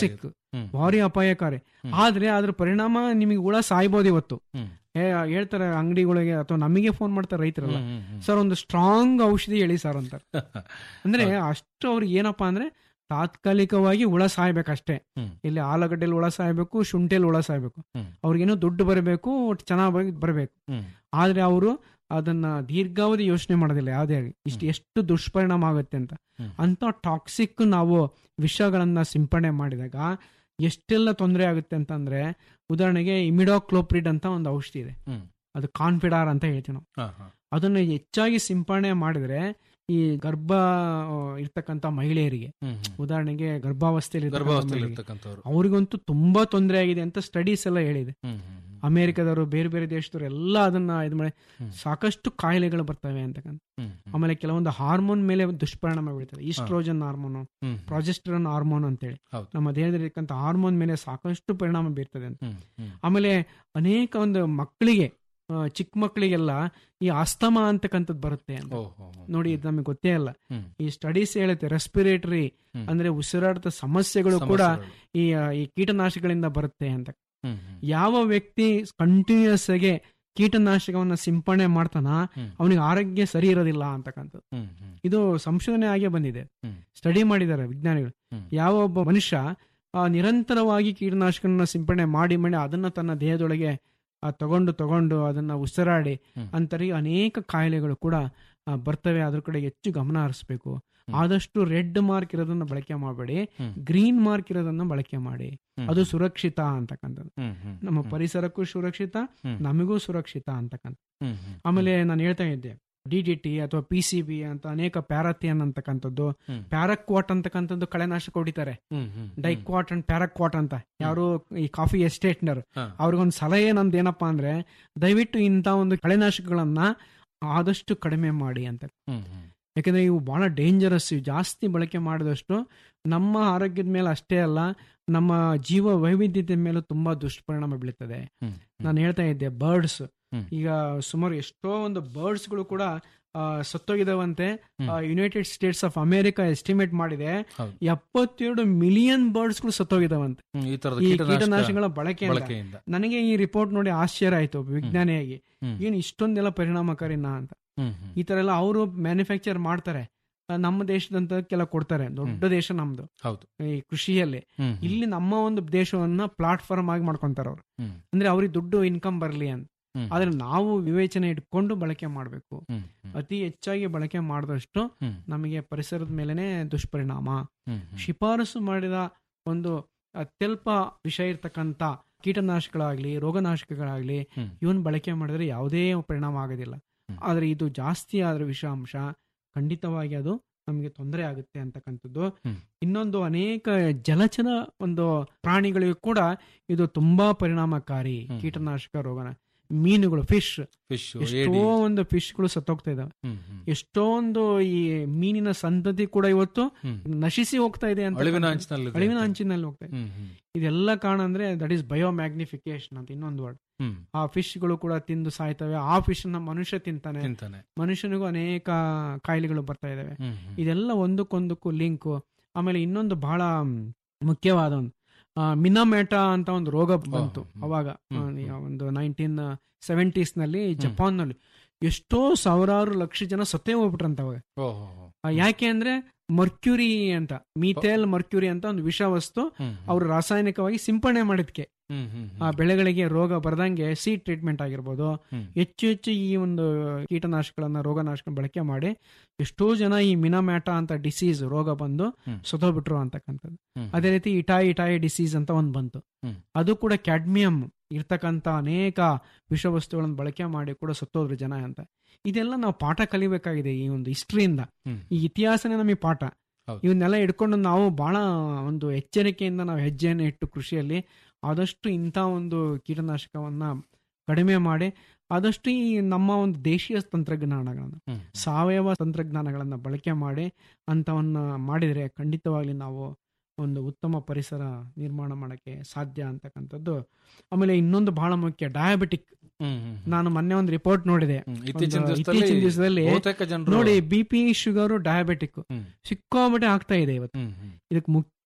ಹ್ಮ್.
ಭಾರಿ ಅಪಾಯಕಾರಿ
ಹ್ಮ್.
ಆದ್ರೆ ಅದ್ರ ಪರಿಣಾಮ ನಿಮಗೆ ಹುಳ ಸಾಯ್ಬೋದು ಇವತ್ತು
ಹ್ಮ್.
ಏ, ಹೇಳ್ತಾರೆ ಅಂಗಡಿಗಳಿಗೆ ಅಥವಾ ನಮಗೆ ಫೋನ್ ಮಾಡ್ತಾರೆ ರೈತರೆಲ್ಲ
ಹ್ಮ್, ಹ್ಮ್, ಹ್ಮ್.
ಸರ್ ಒಂದು ಸ್ಟ್ರಾಂಗ್ ಔಷಧಿ ಹೇಳಿ ಸರ್ ಅಂತಾರೆ ಅಂದ್ರೆ ಅಷ್ಟು ಅವ್ರಿಗೆ ಏನಪ್ಪಾ ಅಂದ್ರೆ ತಾತ್ಕಾಲಿಕವಾಗಿ ಹುಳ ಸಾಯ್ಬೇಕಷ್ಟೇ
ಹ್ಮ್.
ಇಲ್ಲಿ ಆಲೂಗಡ್ಡೆಲಿ ಹುಳ ಸಾಯ್ಬೇಕು ಶುಂಠಿಯಲ್ಲಿ ಹುಳ ಸಾಯ್ಬೇಕು
ಹ್ಮ್.
ಅವ್ರಿಗೇನೋ ದುಡ್ಡು ಬರಬೇಕು ಒಟ್ಟು ಚೆನ್ನಾಗಿ ಬರಬೇಕು
ಹ್ಮ್.
ಆದ್ರೆ ಅವರು ಅದನ್ನ ದೀರ್ಘಾವಧಿ ಯೋಚನೆ ಮಾಡೋದಿಲ್ಲ ಯಾವುದೇ ಆಗಲಿ ಇಷ್ಟು ಎಷ್ಟು ದುಷ್ಪರಿಣಾಮ ಆಗುತ್ತೆ ಅಂತ
ಹ್ಮ್.
ಅಂತ ಟಾಕ್ಸಿಕ್ ನಾವು ವಿಷಗಳನ್ನ ಸಿಂಪಡಣೆ ಮಾಡಿದಾಗ ಎಷ್ಟೆಲ್ಲ ತೊಂದರೆ ಆಗುತ್ತೆ ಅಂತಂದ್ರೆ ಉದಾಹರಣೆಗೆ ಇಮಿಡಾಕ್ಲೋಪ್ರಿಡ್ ಅಂತ ಒಂದು ಔಷಧಿ ಇದೆ
ಹ್ಮ್.
ಅದು ಕಾನ್ಫಿಡಾರ್ ಅಂತ ಹೇಳ್ತೀವಿ ನಾವು
ಹಾ, ಹಾ.
ಅದನ್ನು ಹೆಚ್ಚಾಗಿ ಸಿಂಪಡಣೆ ಮಾಡಿದ್ರೆ ಈ ಗರ್ಭ ಆ, ಇರ್ತಕ್ಕಂಥ ಮಹಿಳೆಯರಿಗೆ
ಹ್ಮ್, ಹ್ಮ್.
ಉದಾಹರಣೆಗೆ ಗರ್ಭಾವಸ್ಥೆಯಲ್ಲಿ
ಗರ್ಭಾವಸ್ಥೆಯಲ್ಲಿ ಇರ್ತಕ್ಕಂಥವ್ರು
ಅವ್ರಿಗಂತೂ ತುಂಬಾ ತೊಂದರೆ ಆಗಿದೆ ಅಂತ ಸ್ಟಡೀಸ್ ಎಲ್ಲ ಹೇಳಿದೆ
ಹ್ಮ್, ಹ್ಮ್, ಹ್ಮ್.
ಅಮೆರಿಕದವರು ಬೇರೆ ಬೇರೆ ದೇಶದವರು ಎಲ್ಲ ಅದನ್ನ ಇದು ಮಾಡಿ
ಹ್ಮ್.
ಸಾಕಷ್ಟು ಕಾಯಿಲೆಗಳು ಬರ್ತವೆ ಅಂತಕ್ಕಂಥ
ಹ್ಮ್, ಹ್ಮ್.
ಆಮೇಲೆ ಕೆಲವೊಂದು ಹಾರ್ಮೋನ್ ಮೇಲೆ ದುಷ್ಪರಿಣಾಮ ಬೀಳ್ತದೆ ಈಸ್ಟ್ರೋಜನ್ ಹಾರ್ಮೋನ್
ಹ್ಮ್,
ಪ್ರಾಜೆಸ್ಟರನ್ ಹಾರ್ಮೋನ್ ಅಂತೇಳಿ
ಹೌದು.
ನಮ್ಮ ದೇಹದಲ್ಲಿರ್ತಕ್ಕಂಥ ಹಾರ್ಮೋನ್ ಮೇಲೆ ಸಾಕಷ್ಟು ಪರಿಣಾಮ ಬೀರ್ತದೆ ಅಂತ
ಹ್ಮ್, ಹ್ಮ್.
ಆಮೇಲೆ ಅನೇಕ ಒಂದು ಮಕ್ಕಳಿಗೆ ಆ, ಚಿಕ್ಕ ಮಕ್ಕಳಿಗೆಲ್ಲ ಈ ಅಸ್ತಮ ಅಂತಕ್ಕಂಥದ್ದು ಬರುತ್ತೆ ಅಂತ
ಓ, ಹೋ, ಹೋ.
ನೋಡಿ ಇದು ನಮಗೆ ಗೊತ್ತೇ ಇಲ್ಲ
ಹ್ಮ್.
ಈ ಸ್ಟಡೀಸ್ ಹೇಳುತ್ತೆ ರೆಸ್ಪಿರೇಟರಿ
ಹ್ಮ್.
ಅಂದ್ರೆ ಉಸಿರಾಟದ ಸಮಸ್ಯೆಗಳು ಕೂಡ
ಸಮಸ್ಯೆಗಳು.
ಈ ಆ, ಈ ಕೀಟನಾಶಕಗಳಿಂದ ಬರುತ್ತೆ ಅಂತ
ಹ್ಮ್, ಹ್ಮ್.
ಯಾವ ವ್ಯಕ್ತಿ ಕಂಟಿನ್ಯೂಸ್ ಆಗಿ ಕೀಟನಾಶಕವನ್ನ ಸಿಂಪಡಣೆ ಮಾಡ್ತಾನ
ಹ್ಮ್.
ಅವನಿಗೆ ಆರೋಗ್ಯ ಸರಿ ಇರೋದಿಲ್ಲ ಅಂತಕ್ಕಂಥದ್ದು
ಹ್ಮ್, ಹ್ಮ್.
ಇದು ಸಂಶೋಧನೆ ಆಗೇ ಬಂದಿದೆ
ಹ್ಮ್.
ಸ್ಟಡಿ ಮಾಡಿದ್ದಾರೆ ವಿಜ್ಞಾನಿಗಳು
ಹ್ಮ್.
ಯಾವ ಒಬ್ಬ ಮನುಷ್ಯ ಆ, ನಿರಂತರವಾಗಿ ಕೀಟನಾಶಕನ ಸಿಂಪಡಣೆ ಮಾಡಿ ಮಾಡಿ ಅದನ್ನ ತನ್ನ ದೇಹದೊಳಗೆ ಆ, ತಗೊಂಡು ತಗೊಂಡು ಅದನ್ನ ಉಸಿರಾಡಿ
ಹ್ಮ್.
ಅಂತರಿಗೆ ಅನೇಕ ಕಾಯಿಲೆಗಳು ಕೂಡ ಆ, ಬರ್ತವೆ ಅದ್ರ ಕಡೆ ಹೆಚ್ಚು ಗಮನ ಹರಿಸ್ಬೇಕು
ಹ್ಮ್.
ಆದಷ್ಟು ರೆಡ್ ಮಾರ್ಕ್ ಇರೋದನ್ನ ಬಳಕೆ ಮಾಡಬೇಡಿ
ಹ್ಮ್.
ಗ್ರೀನ್ ಮಾರ್ಕ್ ಇರೋದನ್ನ ಬಳಕೆ ಮಾಡಿ
ಹ್ಮ್.
ಅದು ಸುರಕ್ಷಿತ ಅಂತಕ್ಕಂಥದ್ದು
ಹ್ಮ್, ಹ್ಮ್.
ನಮ್ಮ
ಹ್ಮ್.
ಪರಿಸರಕ್ಕೂ ಸುರಕ್ಷಿತ
ಹ್ಮ್.
ನಮಗೂ ಸುರಕ್ಷಿತ ಅಂತಕ್ಕಂಥ
ಹ್ಮ್, ಹ್ಮ್.
ಆಮೇಲೆ ನಾನು ಹೇಳ್ತಾ ಇದ್ದೆ ಡಿ ಡಿ ಟಿ ಅಥವಾ ಪಿ ಸಿ ಬಿ ಅಂತ ಅನೇಕ ಪ್ಯಾರಥಿಯನ್ ಅಂತಕ್ಕಂಥದ್ದು
ಹ್ಮ್.
ಪ್ಯಾರಕ್ವಾಟ್ ಅಂತಕ್ಕಂಥದ್ದು ಕಳೆನಾಶಕ ಹೊಡಿತಾರೆ
ಹ್ಮ್, ಹ್ಮ್.
ಡೈಕ್ವಾಟ್ ಅಂಡ್ ಪ್ಯಾರಕ್ವಾಟ್ ಅಂತ ಯಾರು ಈ ಕಾಫಿ ಎಸ್ಟೇಟ್ನರ್
ಹಾ.
ಅವ್ರಿಗೊಂದು ಸಲಹೆ ನಂದು ಏನಪ್ಪಾ ಅಂದ್ರೆ ದಯವಿಟ್ಟು ಇಂಥ ಒಂದು ಕಳೆನಾಶಕಗಳನ್ನ ಆದಷ್ಟು ಕಡಿಮೆ ಮಾಡಿ ಅಂತ
ಹ್ಮ್, ಹ್ಮ್.
ಯಾಕಂದ್ರೆ ಇವು ಬಹಳ ಡೇಂಜರಸ್ ಜಾಸ್ತಿ ಬಳಕೆ ಮಾಡಿದಷ್ಟು ನಮ್ಮ ಆರೋಗ್ಯದ ಮೇಲೆ ಅಷ್ಟೇ ಅಲ್ಲ ನಮ್ಮ ಜೀವ ವೈವಿಧ್ಯತೆ ಮೇಲೂ ತುಂಬಾ ದುಷ್ಪರಿಣಾಮ ಬೀಳುತ್ತದೆ
ಹ್ಮ್, ಹ್ಮ್.
ನಾನು ಹೇಳ್ತಾ ಇದ್ದೆ ಬರ್ಡ್ಸ್
ಹ್ಮ್.
ಈಗ ಸುಮಾರು ಎಷ್ಟೋ ಒಂದು ಬರ್ಡ್ಸ್ಗಳು ಕೂಡ ಆ, ಸತ್ತೋಗಿದಾವಂತೆ
ಹ್ಮ್.
United States of America estimate ಮಾಡಿದೆ
ಹೌದು.
ಎಪ್ಪತ್ತೆರಡು ಮಿಲಿಯನ್ ಬರ್ಡ್ಸ್ಗಳು ಸತ್ತೋಗಿದಾವಂತೆ
ಹ್ಮ್, ಈ ತರದ
ಈ
ಕೀಟನಾಶಕ
ಕೀಟನಾಶಕಗಳ ಬಳಕೆಯಿಂದ
ಬಳಕೆಯಿಂದ
ನನಗೆ ಈ ರಿಪೋರ್ಟ್ ನೋಡಿ ಆಶ್ಚರ್ಯ ಆಯ್ತು ಒಬ್ಬ ವಿಜ್ಞಾನಿಯಾಗಿ
ಹ್ಮ್.
ಏನು ಇಷ್ಟೊಂದೆಲ್ಲ ಪರಿಣಾಮಕಾರಿನಾ ಅಂತ
ಹ್ಮ್, ಹ್ಮ್.
ಈ ತರ ಎಲ್ಲ ಅವರು ಮ್ಯಾನುಫ್ಯಾಕ್ಚರ್ ಮಾಡ್ತಾರೆ ಆ, ನಮ್ಮ ದೇಶದಂತ ಕೆಲ ಕೊಡ್ತಾರೆ ದೊಡ್ಡ ದೇಶ ನಮ್ದು
ಹೌದು
ಈ ಕೃಷಿಯಲ್ಲಿ
ಹ್ಮ್, ಹ್ಮ್.
ಇಲ್ಲಿ ನಮ್ಮ ಒಂದು ದೇಶವನ್ನ ಪ್ಲಾಟ್ಫಾರ್ಮ್ ಆಗಿ ಮಾಡ್ಕೊಂತಾರ ಅವ್ರು
ಹ್ಮ್.
ಅಂದ್ರೆ ಅವ್ರಿಗೆ ದುಡ್ಡು ಇನ್ಕಮ್ ಬರಲಿ ಅಂತ
ಹ್ಮ್.
ಆದ್ರೆ ನಾವು ವಿವೇಚನೆ ಇಟ್ಕೊಂಡು ಬಳಕೆ ಮಾಡಬೇಕು
ಹ್ಮ್, ಹ್ಮ್.
ಅತಿ ಹೆಚ್ಚಾಗಿ ಬಳಕೆ ಮಾಡಿದಷ್ಟು
ಹ್ಮ್,
ನಮಗೆ ಪರಿಸರದ ಮೇಲೆನೆ ದುಷ್ಪರಿಣಾಮ
ಹ್ಮ್, ಹ್ಮ್.
ಶಿಫಾರಸು ಮಾಡಿದ ಒಂದು ಅತ್ಯಲ್ಪ ವಿಷ ಇರ್ತಕ್ಕಂಥ ಕೀಟನಾಶಕಗಳಾಗ್ಲಿ ರೋಗನಾಶಕಗಳಾಗ್ಲಿ
ಹ್ಮ್.
ಇವನ್ ಬಳಕೆ ಮಾಡಿದ್ರೆ ಯಾವುದೇ ಪರಿಣಾಮ ಆಗೋದಿಲ್ಲ
ಹ್ಮ್.
ಆದ್ರೆ ಇದು ಜಾಸ್ತಿ ಆದ್ರೆ ವಿಷಾಂಶ ಖಂಡಿತವಾಗಿ ಅದು ನಮಗೆ ತೊಂದರೆ ಆಗುತ್ತೆ ಅಂತಕ್ಕಂಥದ್ದು
ಹ್ಮ್.
ಇನ್ನೊಂದು ಅನೇಕ ಜಲಚರ ಒಂದು ಪ್ರಾಣಿಗಳಿಗೂ ಕೂಡ ಇದು ತುಂಬಾ ಪರಿಣಾಮಕಾರಿ
ಹ್ಮ್.
ಕೀಟನಾಶಕ ರೋಗನ ಮೀನುಗಳು ಫಿಶ್
ಫಿಶ್
ಎಷ್ಟೋ ಒಂದು ಫಿಶ್ಗಳು ಸತ್ತೋಗ್ತಾ ಇದಾವೆ
ಹ್ಮ್, ಹ್ಮ್.
ಎಷ್ಟೊಂದು ಈ ಮೀನಿನ ಸಂತತಿ ಕೂಡ ಇವತ್ತು
ಹ್ಮ್.
ನಶಿಸಿ ಹೋಗ್ತಾ ಇದೆ ಅಂತ
ಅಳಿವಿನ ಅಂಚಿನಲ್ಲಿ
ಅಳಿವಿನ ಅಂಚಿನಲ್ಲಿ ಹೋಗ್ತಾ ಇದೆ
ಹ್ಮ್, ಹ್ಮ್.
ಇದೆಲ್ಲ ಕಾರಣ ಅಂದ್ರೆ ದಟ್ ಈಸ್ ಬಯೋ ಮ್ಯಾಗ್ನಿಫಿಕೇಶನ್ ಅಂತ ಇನ್ನೊಂದು ವರ್ಡ್
ಹ್ಮ್.
ಆ ಫಿಶ್ಗಳು ಕೂಡ ತಿಂದು ಸಾಯ್ತವೆ ಆ ಫಿಶ್ ನ ಮನುಷ್ಯ ತಿಂತಾನೆ
ತಿಂತಾನೆ
ಮನುಷ್ಯನಿಗೂ ಅನೇಕ ಕಾಯಿಲೆಗಳು ಬರ್ತಾ ಇದಾವೆ
ಹ್ಮ್, ಹ್ಮ್.
ಇದೆಲ್ಲ ಒಂದಕ್ಕೊಂದಕ್ಕೂ ಲಿಂಕು ಆಮೇಲೆ ಇನ್ನೊಂದು ಬಹಳ ಮ್, ಮುಖ್ಯವಾದ ಒಂದು ಆ, ಮಿನಾಮೇಟಾ ಅಂತ ಒಂದು ರೋಗ ಬಂತು
ಹ್ಮ್.
ಅವಾಗ
ಹ್ಮ್,
ಆ,
ಹ್ಮ್.
ಒಂದು ನೈನ್ಟೀನ್ ಸೆವೆಂಟೀಸ್ ನಲ್ಲಿ ಜಪಾನ್ ನಲ್ಲಿ ಎಷ್ಟೋ ಸಾವಿರಾರು ಲಕ್ಷ ಜನ ಸತ್ತೇ ಹೋಗ್ಬಿಟ್ರಂತ ಅವಾಗ
ಓ, ಹೋ, ಹೋ.
ಆ, ಯಾಕೆ ಅಂದ್ರೆ ಮರ್ಕ್ಯೂರಿ ಅಂತ ಮೀಥೇಲ್ ಮರ್ಕ್ಯೂರಿ ಅಂತ ಒಂದು ವಿಷ ವಸ್ತು
ಹ್ಮ್, ಹ್ಮ್.
ಅವರು ರಾಸಾಯನಿಕವಾಗಿ ಸಿಂಪಡಣೆ ಮಾಡಿದ್ಕೆ
ಹ್ಮ್, ಹ್ಮ್,
ಆ
ಹ್ಮ್.
ಬೆಳೆಗಳಿಗೆ ರೋಗ ಬರದಂಗೆ ಸೀಡ್ ಟ್ರೀಟ್ಮೆಂಟ್ ಆಗಿರ್ಬೋದು
ಹ್ಮ್.
ಹೆಚ್ಚು ಹೆಚ್ಚು ಈ ಒಂದು ಕೀಟನಾಶಕಗಳನ್ನ ರೋಗನಾಶಕ ಬಳಕೆ ಮಾಡಿ ಎಷ್ಟೋ ಜನ ಈ ಮಿನಾಮ್ಯಾಟ ಅಂತ ಡಿಸೀಸ್ ರೋಗ ಬಂದು
ಹ್ಮ್.
ಸತ್ತೋಗ್ಬಿಟ್ರು ಅಂತಕ್ಕಂಥದ್ದು
ಹ್ಮ್.
ಅದೇ ರೀತಿ ಇಟಾಯಿ ಇಟಾಯಿ ಡಿಸೀಸ್ ಅಂತ ಒಂದು ಬಂತು
ಹ್ಮ್.
ಅದು ಕೂಡ ಕ್ಯಾಡ್ಮಿಯಂ ಇರ್ತಕ್ಕಂಥ ಅನೇಕ ವಿಷವಸ್ತುಗಳನ್ನು ಬಳಕೆ ಮಾಡಿ ಕೂಡ ಸತ್ತೋದ್ರು ಜನ ಅಂತ ಇದೆಲ್ಲ ನಾವು ಪಾಠ ಕಲಿಬೇಕಾಗಿದೆ ಈ ಒಂದು ಹಿಸ್ಟ್ರಿಯಿಂದ
ಹ್ಮ್.
ಈ ಇತಿಹಾಸನೇ ನಮಗೆ ಪಾಠ
ಹೌದು.
ಇವನ್ನೆಲ್ಲ ಇಟ್ಕೊಂಡು ನಾವು ಬಹಳ ಒಂದು ಎಚ್ಚರಿಕೆಯಿಂದ ನಾವು ಹೆಜ್ಜೆಯನ್ನು ಇಟ್ಟು ಕೃಷಿಯಲ್ಲಿ ಆದಷ್ಟು ಇಂಥ ಒಂದು ಕೀಟನಾಶಕವನ್ನ ಕಡಿಮೆ ಮಾಡಿ ಆದಷ್ಟು ಈ ನಮ್ಮ ಒಂದು ದೇಶೀಯ ತಂತ್ರಜ್ಞಾನಗಳನ್ನು
ಹ್ಮ್.
ಸಾವಯವ ತಂತ್ರಜ್ಞಾನಗಳನ್ನ ಬಳಕೆ ಮಾಡಿ ಅಂಥವನ್ನ ಮಾಡಿದರೆ ಖಂಡಿತವಾಗ್ಲಿ ನಾವು ಒಂದು ಉತ್ತಮ ಪರಿಸರ ನಿರ್ಮಾಣ ಮಾಡಕ್ಕೆ ಸಾಧ್ಯ ಅಂತಕ್ಕಂಥದ್ದು ಆಮೇಲೆ ಇನ್ನೊಂದು ಬಹಳ ಮುಖ್ಯ ಡಯಾಬಿಟಿಕ್
ಹ್ಮ್, ಹ್ಮ್, ಹ್ಮ್.
ನಾನು ಮೊನ್ನೆ ಒಂದು ರಿಪೋರ್ಟ್ ನೋಡಿದೆ
ಹ್ಮ್. ಇತ್ತೀಚಿನ
ಒಂದು
ದಿವಸದಲ್ಲಿ
ಇತ್ತೀಚಿನ ದಿವಸದಲ್ಲಿ
ಬಹುತೇಕ ಜನರು
ನೋಡಿ ಬಿ ಪಿ ಶುಗರು ಡಯಾಬಿಟಿಕ್
ಹ್ಮ್.
ಸಿಕ್ಕಾಬಟ್ಟೆ ಆಗ್ತಾ ಇದೆ ಇವತ್ತು
ಹ್ಮ್, ಹ್ಮ್.
ಇದಕ್ಕೆ ಮುಖ್ಯ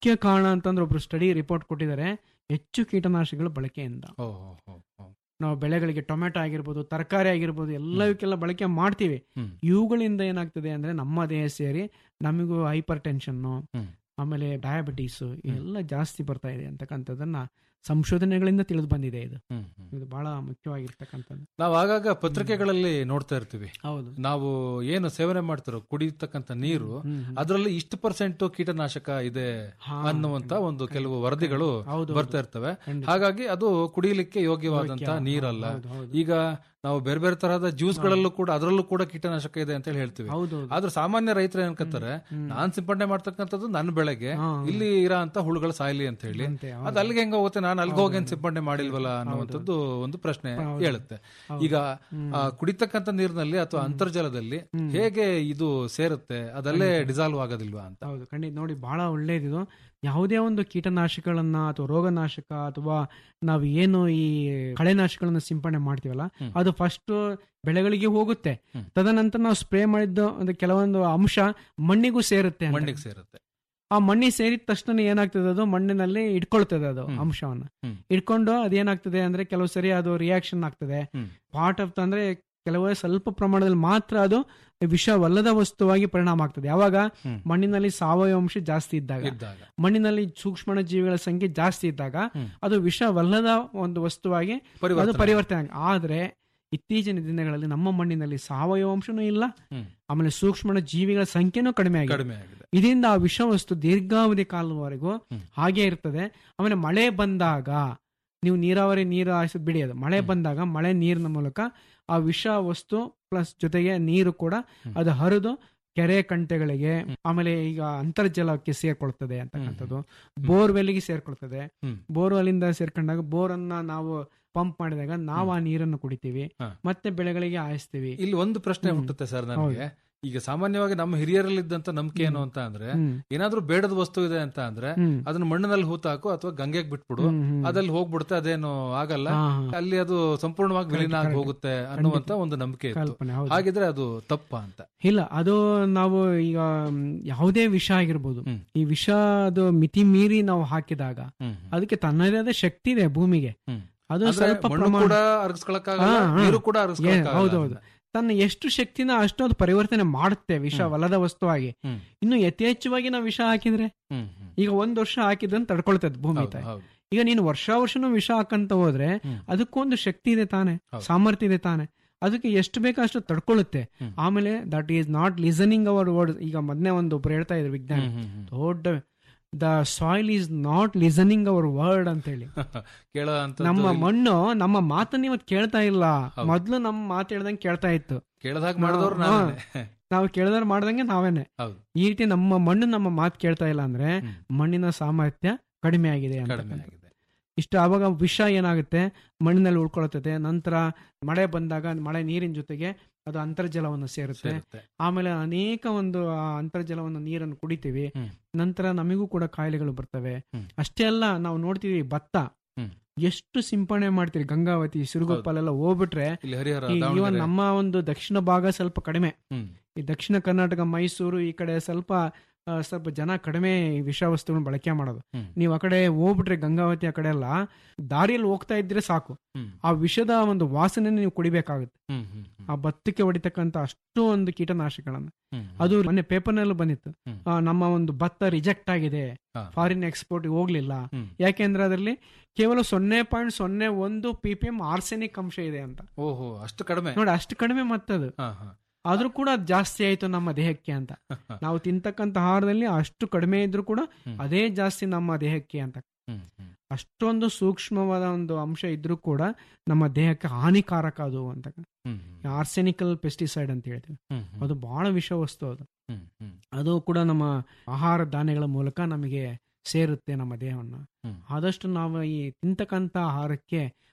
ಮುಖ್ಯ ಕಾರಣ ಅಂತಂದ್ರೆ ಒಬ್ರು ಸ್ಟಡಿ ರಿಪೋರ್ಟ್ ಕೊಟ್ಟಿದ್ದಾರೆ ಹೆಚ್ಚು ಕೀಟನಾಶಕಗಳ ಬಳಕೆಯಿಂದ
ಓ, ಓ, ಓ, ಓ.
ನಾವು ಬೆಳೆಗಳಿಗೆ ಟೊಮೆಟೊ ಆಗಿರ್ಬೋದು ತರಕಾರಿ ಆಗಿರ್ಬೋದು ಎಲ್ಲವಕ್ಕೆಲ್ಲ ಬಳಕೆ ಮಾಡ್ತೀವಿ
ಹ್ಮ್.
ಇವುಗಳಿಂದ ಏನಾಗ್ತದೆ ಅಂದ್ರೆ ನಮ್ಮ ದೇಹ ಸೇರಿ ನಮಗೂ ಹೈಪರ್ ಟೆನ್ಷನ್ನು
ಹ್ಮ್.
ಆಮೇಲೆ ಡಯಾಬಿಟೀಸು ಎಲ್ಲ ಜಾಸ್ತಿ ಬರ್ತಾ ಇದೆ ಅಂತಕ್ಕಂಥದ್ದನ್ನ ಸಂಶೋಧನೆಗಳಿಂದ ತಿಳಿದು ಬಂದಿದೆ ಇದು
ಹ್ಮ್, ಹ್ಮ್.
ಇದು ಬಹಳ ಮುಖ್ಯವಾಗಿರ್ತಕ್ಕಂಥದ್ದು
ನಾವು ಆಗಾಗ ಪತ್ರಿಕೆಗಳಲ್ಲಿ ನೋಡ್ತಾ ಇರ್ತೀವಿ
ಹೌದು
ನಾವು ಏನು ಸೇವನೆ ಮಾಡ್ತಿರೋ ಕುಡಿಯತಕ್ಕಂತ ನೀರು
ಹ್ಮ್, ಹ್ಮ್.
ಅದರಲ್ಲಿ ಇಷ್ಟು ಪರ್ಸೆಂಟ್ ಕೀಟನಾಶಕ ಇದೆ
ಹಾ,
ಅನ್ನುವಂತ
ಖಂಡಿತ,
ಒಂದು
ಖಂಡಿತ,
ಕೆಲವು ವರದಿಗಳು
ಹೌದು,
ಬರ್ತಾ ಇರ್ತವೆ
ಖಂಡಿತ.
ಹಾಗಾಗಿ ಅದು ಕುಡಿಯಲಿಕ್ಕೆ ಯೋಗ್ಯವಾದಂತ
ಯೋಗ್ಯ,
ನೀರಲ್ಲ
ಹೌದು, ಹೌದು.
ಈಗ ನಾವು ಬೇರೆ ಬೇರೆ ತರಹದ ಜ್ಯೂಸ್ ಗಳಲ್ಲೂ ಕೂಡ ಅದರಲ್ಲೂ ಕೂಡ ಕೀಟನಾಶಕ ಇದೆ ಅಂತ ಹೇಳಿ ಹೇಳ್ತೀವಿ
ಹೌದು ಹೌದು.
ಆದ್ರೆ ಸಾಮಾನ್ಯ ರೈತರು ಏನ್ಕತ್ತಾರೆ
ಹ್ಮ್.
ನಾನ್ ಸಿಂಪಡಣೆ ಮಾಡ್ತಕ್ಕಂಥದ್ದು ನನ್ನ ಬೆಳೆಗೆ
ಹಾ.
ಇಲ್ಲಿ ಇರೋ ಅಂತ ಹುಳುಗಳು ಸಾಯ್ಲಿ ಅಂತ ಹೇಳಿ
ಅಂತೆ, ಹೌದು.
ಅದು ಅಲ್ಲಿಗೆ ಹೆಂಗ ಹೋಗುತ್ತೆ ನಾನು ಅಲ್ಲಿಗೆ ಹೋಗಿ ಏನ್ ಸಿಂಪಡಣೆ ಮಾಡಿಲ್ವಲ್ಲ ಅನ್ನುವಂಥದ್ದು ಒಂದು ಪ್ರಶ್ನೆ
ಹೌದು.
ಹೇಳುತ್ತೆ
ಹೌದು.
ಈಗ ಆ, ಕುಡಿತಕ್ಕಂಥ ನೀರಿನಲ್ಲಿ ಅಥವಾ ಅಂತರ್ಜಲದಲ್ಲಿ
ಹ್ಮ್.
ಹೇಗೆ ಇದು ಸೇರುತ್ತೆ ಅದಲ್ಲೇ ಡಿಸಾಲ್ವ್ ಆಗೋದಿಲ್ವಾ ಅಂತ
ಹೌದು ಖಂಡಿತ ನೋಡಿ ಬಹಳ ಒಳ್ಳೇದಿದು ಯಾವುದೇ ಒಂದು ಕೀಟನಾಶಕಗಳನ್ನ ಅಥವಾ ರೋಗನಾಶಕ ಅಥವಾ ನಾವು ಏನು ಈ ಕಳೆನಾಶಕಗಳನ್ನ ಸಿಂಪಡಣೆ ಮಾಡ್ತೀವಲ್ಲ
ಹ್ಮ್.
ಅದು ಫಸ್ಟ್ ಬೆಳೆಗಳಿಗೆ ಹೋಗುತ್ತೆ
ಹ್ಮ್.
ತದನಂತರ ನಾವು ಸ್ಪ್ರೇ ಮಾಡಿದ್ದು ಒಂದು ಕೆಲವೊಂದು ಅಂಶ ಮಣ್ಣಿಗೂ ಸೇರುತ್ತೆ ಅಂತ.
ಮಣ್ಣಿಗೆ ಸೇರುತ್ತೆ
ಆ ಮಣ್ಣಿಗೆ ಸೇರಿದ ತಕ್ಷಣ ಏನಾಗ್ತದೆ ಅದು ಮಣ್ಣಿನಲ್ಲಿ ಇಟ್ಕೊಳ್ತದೆ ಅದು
ಹ್ಮ್.
ಅಂಶವನ್ನ
ಹ್ಮ್.
ಇಟ್ಕೊಂಡು ಅದೇನಾಗ್ತದೆ ಅಂದ್ರೆ ಕೆಲವು ಸರಿ ಅದು ರಿಯಾಕ್ಷನ್ ಆಗ್ತದೆ
ಹ್ಮ್.
ಪಾರ್ಟ್ ಆಫ್ ಅಂದ್ರೆ ಕೆಲವು ಸ್ವಲ್ಪ ಪ್ರಮಾಣದಲ್ಲಿ ಮಾತ್ರ ಅದು ವಿಷವಲ್ಲದ ವಸ್ತುವಾಗಿ ಪರಿಣಾಮ ಆಗ್ತದೆ ಯಾವಾಗ
ಹ್ಮ್.
ಮಣ್ಣಿನಲ್ಲಿ ಸಾವಯವ ಅಂಶ ಜಾಸ್ತಿ ಇದ್ದಾಗ
ಇದ್ದಾಗ
ಮಣ್ಣಿನಲ್ಲಿ ಸೂಕ್ಷ್ಮ ಜೀವಿಗಳ ಸಂಖ್ಯೆ ಜಾಸ್ತಿ ಇದ್ದಾಗ
ಹ್ಮ್.
ಅದು ವಿಷವಲ್ಲದ ಒಂದು ವಸ್ತುವಾಗಿ ಅದು
ಪರಿವರ್ತನೆ
ಪರಿವರ್ತನೆ ಆಗ ಆದ್ರೆ ಇತ್ತೀಚಿನ ದಿನಗಳಲ್ಲಿ ನಮ್ಮ ಮಣ್ಣಿನಲ್ಲಿ ಸಾವಯವ ಅಂಶನೂ ಇಲ್ಲ
ಹ್ಮ್.
ಆಮೇಲೆ ಸೂಕ್ಷ್ಮ ಜೀವಿಗಳ ಸಂಖ್ಯೆನೂ ಕಡಿಮೆ ಆಗಿದೆ
ಕಡಿಮೆ ಆಗಿದೆ
ಇದರಿಂದ ಆ ವಿಷವಸ್ತು ದೀರ್ಘಾವಧಿ ಕಾಲದವರೆಗೂ
ಹ್ಮ್.
ಹಾಗೆ ಇರ್ತದೆ ಆಮೇಲೆ ಮಳೆ ಬಂದಾಗ ನೀವು ನೀರಾವರಿ ನೀರು ಹಾಯಿಸೋದು ಬಿಡಿ ಅದು ಮಳೆ
ಹ್ಮ್.
ಬಂದಾಗ ಮಳೆ ನೀರಿನ ಮೂಲಕ ಆ ವಿಷ ವಸ್ತು ಪ್ಲಸ್ ಜೊತೆಗೆ ನೀರು ಕೂಡ
ಹ್ಮ್.
ಅದು ಹರಿದು ಕೆರೆ ಕಂಟೆಗಳಿಗೆ
ಹ್ಮ್.
ಆಮೇಲೆ ಈಗ ಅಂತರ್ಜಲಕ್ಕೆ ಸೇರ್ಕೊಳ್ತದೆ ಅಂತಕ್ಕಂಥದ್ದು ಬೋರ್ವೆಲ್ಗೆ ಸೇರ್ಕೊಳ್ತದೆ
ಹ್ಮ್.
ಬೋರ್ವೆಲ್ಲಿಂದ ಸೇರ್ಕೊಂಡಾಗ ಬೋರನ್ನ ನಾವು ಪಂಪ್ ಮಾಡಿದಾಗ ನಾವು ಆ ನೀರನ್ನು ಕುಡಿತೀವಿ
ಹಾ.
ಮತ್ತೆ ಬೆಳೆಗಳಿಗೆ ಹಾಯಿಸ್ತೀವಿ
ಇಲ್ಲಿ ಒಂದು ಪ್ರಶ್ನೆ
ಹ್ಮ್.
ಹುಟ್ಟುತ್ತೆ ಸರ್ ನನಗೆ ಈಗ ಸಾಮಾನ್ಯವಾಗಿ ನಮ್ಮ ಹಿರಿಯರಲ್ಲಿದ್ದಂತ ನಂಬಿಕೆ ಏನು ಅಂತ ಅಂದ್ರೆ
ಹ್ಮ್.
ಏನಾದ್ರೂ ಬೇಡದ ವಸ್ತು ಇದೆ ಅಂತ ಅಂದ್ರೆ
ಹ್ಮ್.
ಅದನ್ನ ಮಣ್ಣಿನಲ್ಲಿ ಹೂತಾಕು ಅಥವಾ ಗಂಗೆಗೆ ಬಿಟ್ಬಿಡು
ಹ್ಮ್, ಹ್ಮ್.
ಅದಲ್ಲಿ ಹೋಗ್ಬಿಡುತ್ತೆ ಅದೇನು ಆಗಲ್ಲ
ಹಾ, ಹಾ.
ಅಲ್ಲಿ ಅದು ಸಂಪೂರ್ಣವಾಗಿ ವಿಲೀನ ಆಗಿ
correct.
ಹೋಗುತ್ತೆ ಅನ್ನುವಂತ ಒಂದು ನಂಬಿಕೆ ಇತ್ತು
ಕಲ್ಪನೆ ಹೌದು
ಹಾಗಿದ್ರೆ ಅದು ತಪ್ಪ ಅಂತ
ಇಲ್ಲ ಅದು ನಾವು ಈಗ ಮ್, ಯಾವುದೇ ವಿಷ ಆಗಿರ್ಬೋದು
ಹ್ಮ್.
ಈ ವಿಷ ಅದು ಮಿತಿ ಮೀರಿ ನಾವು ಹಾಕಿದಾಗ
ಹ್ಮ್.
ಅದಕ್ಕೆ ತನ್ನದೇ ಆದ ಶಕ್ತಿ ಇದೆ ಭೂಮಿಗೆ
ಹ್ಮ್.
ಅದು
ಅಂದ್ರೆ
ಸ್ವಲ್ಪ
ಮಣ್ಣು
ಪ್ರಮಾಣ
ಕೂಡ ಅರಗಿಸ್ಕೊಳಕ್ಕಾಗಲ್ಲ
ಹಾ, ಹಾ.
ನೀರು ಕೂಡ
ಏ,
ಅರಗಿಸ್ಕೊಳಕ್ಕಾಗಲ್ಲ
ಹೌದು ಹೌದು ತನ್ನ ಎಷ್ಟು ಶಕ್ತಿನ ಅಷ್ಟು ಅದು ಪರಿವರ್ತನೆ ಮಾಡುತ್ತೆ ವಿಷವಲ್ಲದ ವಸ್ತುವಾಗಿ
ಹ್ಮ್.
ಇನ್ನು ಯಥೇಚ್ಛವಾಗಿ ನಾವು ವಿಷ ಹಾಕಿದ್ರೆ
ಹ್ಮ್, ಹ್ಮ್.
ಈಗ ಒಂದ್ ವರ್ಷ ಹಾಕಿದ್ದನ್ನು ತಡ್ಕೊಳ್ತದೆ ಭೂಮಿ
ಹೌದು,
ತಾಯಿ
ಹೌದು.
ಈಗ ನೀನು ವರ್ಷ ವರ್ಷನೂ ವಿಷ ಹಾಕಂತ ಹೋದ್ರೆ
ಹ್ಮ್.
ಅದಕ್ಕೊಂದು ಶಕ್ತಿ ಇದೆ ತಾನೆ
ಹೌದು.
ಸಾಮರ್ಥ್ಯ ಇದೆ ತಾನೆ ಅದಕ್ಕೆ ಎಷ್ಟು ಬೇಕೋ ಅಷ್ಟು ತಡ್ಕೊಳ್ಳುತ್ತೆ
ಹ್ಮ್.
ಆಮೇಲೆ that is not listening our word ಈಗ ಮೊನ್ನೆ ಒಂದು ಒಬ್ರು ಹೇಳ್ತಾ ಇದ್ರು ವಿಜ್ಞಾನಿ
ಹ್ಮ್, ಹ್ಮ್, ಹ್ಮ್.
ದೊಡ್ಡ the soil is not listening our word ಅಂತ ಹೇಳಿ
ಕೇಳೋ ಅಂಥದ್ದು
ನಮ್ಮ
ಇಲ್ಲಿ
ಮಣ್ಣು ನಮ್ಮ ಮಾತನ್ನ ಇವತ್ತು ಕೇಳ್ತಾ ಇಲ್ಲ
ಹೌದು.
ಮೊದ್ಲು ನಮ್ಮ ಮಾತು ಹೇಳ್ದಂಗೆ ಕೇಳ್ತಾ ಇತ್ತು
ಕೇಳದಾಗ ಮಾಡಿದವ್ರು
ಹಾ.
ನಾವೇನೆ
ನಾವು ಕೇಳಿದ್ರೆ ಮಾಡ್ದಂಗೆ ನಾವೇನೆ
ಹೌದು
ಈ ರೀತಿ ನಮ್ಮ ಮಣ್ಣು ನಮ್ಮ ಮಾತು ಕೇಳ್ತಾ ಇಲ್ಲ ಅಂದ್ರೆ
ಹ್ಮ್.
ಮಣ್ಣಿನ ಸಾಮರ್ಥ್ಯ ಕಡಿಮೆ ಆಗಿದೆ ಅಂತ
ಕಡಿಮೆ ಆಗಿದೆ
ಇಷ್ಟು ಆವಾಗ ವಿಷ ಏನಾಗುತ್ತೆ ಮಣ್ಣಿನಲ್ಲಿ ಉಳ್ಕೊಳ್ತದೆ ನಂತರ ಮಳೆ ಬಂದಾಗ ಮಳೆ ನೀರಿನ ಜೊತೆಗೆ ಅದು ಅಂತರ್ಜಲವನ್ನು ಸೇರುತ್ತೆ
ಸೇರುತ್ತೆ
ಆಮೇಲೆ ಅನೇಕ ಒಂದು ಆ ಅಂತರ್ಜಲವನ್ನು ನೀರನ್ನು ಕುಡಿತೀವಿ
ಹ್ಮ್. ನಂತರ
ನಂತರ ನಮಗೂ ಕೂಡ ಕಾಯಿಲೆಗಳು ಬರ್ತವೆ
ಹ್ಮ್.
ಅಷ್ಟೇ ಅಲ್ಲ ನಾವು ನೋಡ್ತೀವಿ ಭತ್ತ
ಹ್ಮ್.
ಎಷ್ಟು ಸಿಂಪಡಣೆ ಮಾಡ್ತೀವಿ ಗಂಗಾವತಿ ಸಿರುಗುಪ್ಪಲೆಲ್ಲ ಹೋಗ್ಬಿಟ್ರೆ
ಇಲ್ಲಿ ಹರಿಹರ
ಈ- ಇವನ್
ದಾವಣಗೆರೆ
ನಮ್ಮ ಒಂದು ದಕ್ಷಿಣ ಭಾಗ ಸ್ವಲ್ಪ ಕಡಿಮೆ
ಹ್ಮ್.
ಈ ದಕ್ಷಿಣ ಕರ್ನಾಟಕ ಮೈಸೂರು ಈ ಕಡೆ ಸ್ವಲ್ಪ ಆ, ಸ್ವಲ್ಪ ಜನ ಕಡಿಮೆ ಈ ವಿಷವಸ್ತುಗಳನ್ನ ಬಳಕೆ ಮಾಡೋದು
ಹ್ಮ್.
ನೀವು ಆ ಕಡೆ ಹೋಗ್ಬಿಟ್ರೆ ಗಂಗಾವತಿ ಆ ಕಡೆ ಎಲ್ಲ ದಾರಿಯಲ್ಲಿ ಹೋಗ್ತಾ ಇದ್ರೆ ಸಾಕು
ಹ್ಮ್.
ಆ ವಿಷದ ಒಂದು ವಾಸನೆ ನೀವು ಕುಡಿಬೇಕಾಗುತ್ತೆ
ಹ್ಮ್, ಹ್ಮ್, ಹ್ಮ್.
ಆ ಭತ್ತಕ್ಕೆ ಹೊಡಿತಕ್ಕಂತ ಅಷ್ಟು ಒಂದು ಕೀಟನಾಶಕಗಳನ್ನ
ಹ್ಮ್,
ಅದು ಮೊನ್ನೆ ಪೇಪರ್ನಲ್ಲೂ ಬಂದಿತ್ತು
ಹ್ಮ್.
ಆ, ನಮ್ಮ ಒಂದು ಭತ್ತ ರಿಜೆಕ್ಟ್ ಆಗಿದೆ
ಹಾ.
ಫಾರಿನ್ ಎಕ್ಸ್ಪೋರ್ಟ್ ಹೋಗ್ಲಿಲ್ಲ
ಹ್ಮ್.
ಯಾಕೆಂದ್ರೆ ಅದರಲ್ಲಿ ಕೇವಲ ಸೊನ್ನೆ ಪಾಯಿಂಟ್ ಸೊನ್ನೆ ಒಂದು ಪಿ ಪಿ ಎಂ ಆರ್ಸೆನಿಕ್ ಅಂಶ ಇದೆ ಅಂತ
ಓಹೋ ಅಷ್ಟು ಕಡಿಮೆ
ನೋಡಿ ಅಷ್ಟು ಕಡಿಮೆ ಮತ್ತದು
ಹಾ, ಹಾ.
ಆದ್ರೂ ಕೂಡ ಅದು ಜಾಸ್ತಿ ಆಯ್ತು ನಮ್ಮ ದೇಹಕ್ಕೆ ಅಂತ ನಾವು ತಿಂತಕ್ಕಂತ ಆಹಾರದಲ್ಲಿ ಅಷ್ಟು ಕಡಿಮೆ ಇದ್ರೂ ಕೂಡ
ಹ್ಮ್.
ಅದೇ ಜಾಸ್ತಿ ನಮ್ಮ ದೇಹಕ್ಕೆ ಅಂತ
ಹ್ಮ್, ಹ್ಮ್.
ಅಷ್ಟೊಂದು ಸೂಕ್ಷ್ಮವಾದ ಒಂದು ಅಂಶ ಇದ್ರೂ ಕೂಡ ನಮ್ಮ ದೇಹಕ್ಕೆ ಹಾನಿಕಾರಕ ಅದು ಅಂತ
ಹ್ಮ್, ಹ್ಮ್.
ಆರ್ಸೆನಿಕಲ್ ಪೆಸ್ಟಿಸೈಡ್ ಅಂತ ಹೇಳ್ತೀವಿ
ಹ್ಮ್, ಹ್ಮ್.
ಅದು ಬಹಳ ವಿಷ ವಸ್ತು ಅದು
ಹ್ಮ್, ಹ್ಮ್.
ಅದು ಕೂಡ ನಮ್ಮ ಆಹಾರ ಧಾನ್ಯಗಳ ಮೂಲಕ ನಮಗೆ ಸೇರುತ್ತೆ ನಮ್ಮ ದೇಹವನ್ನು
ಹ್ಮ್.
ಆದಷ್ಟು ನಾವು ಈ ತಿಂತಕ್ಕಂಥ ಆಹಾರಕ್ಕೆ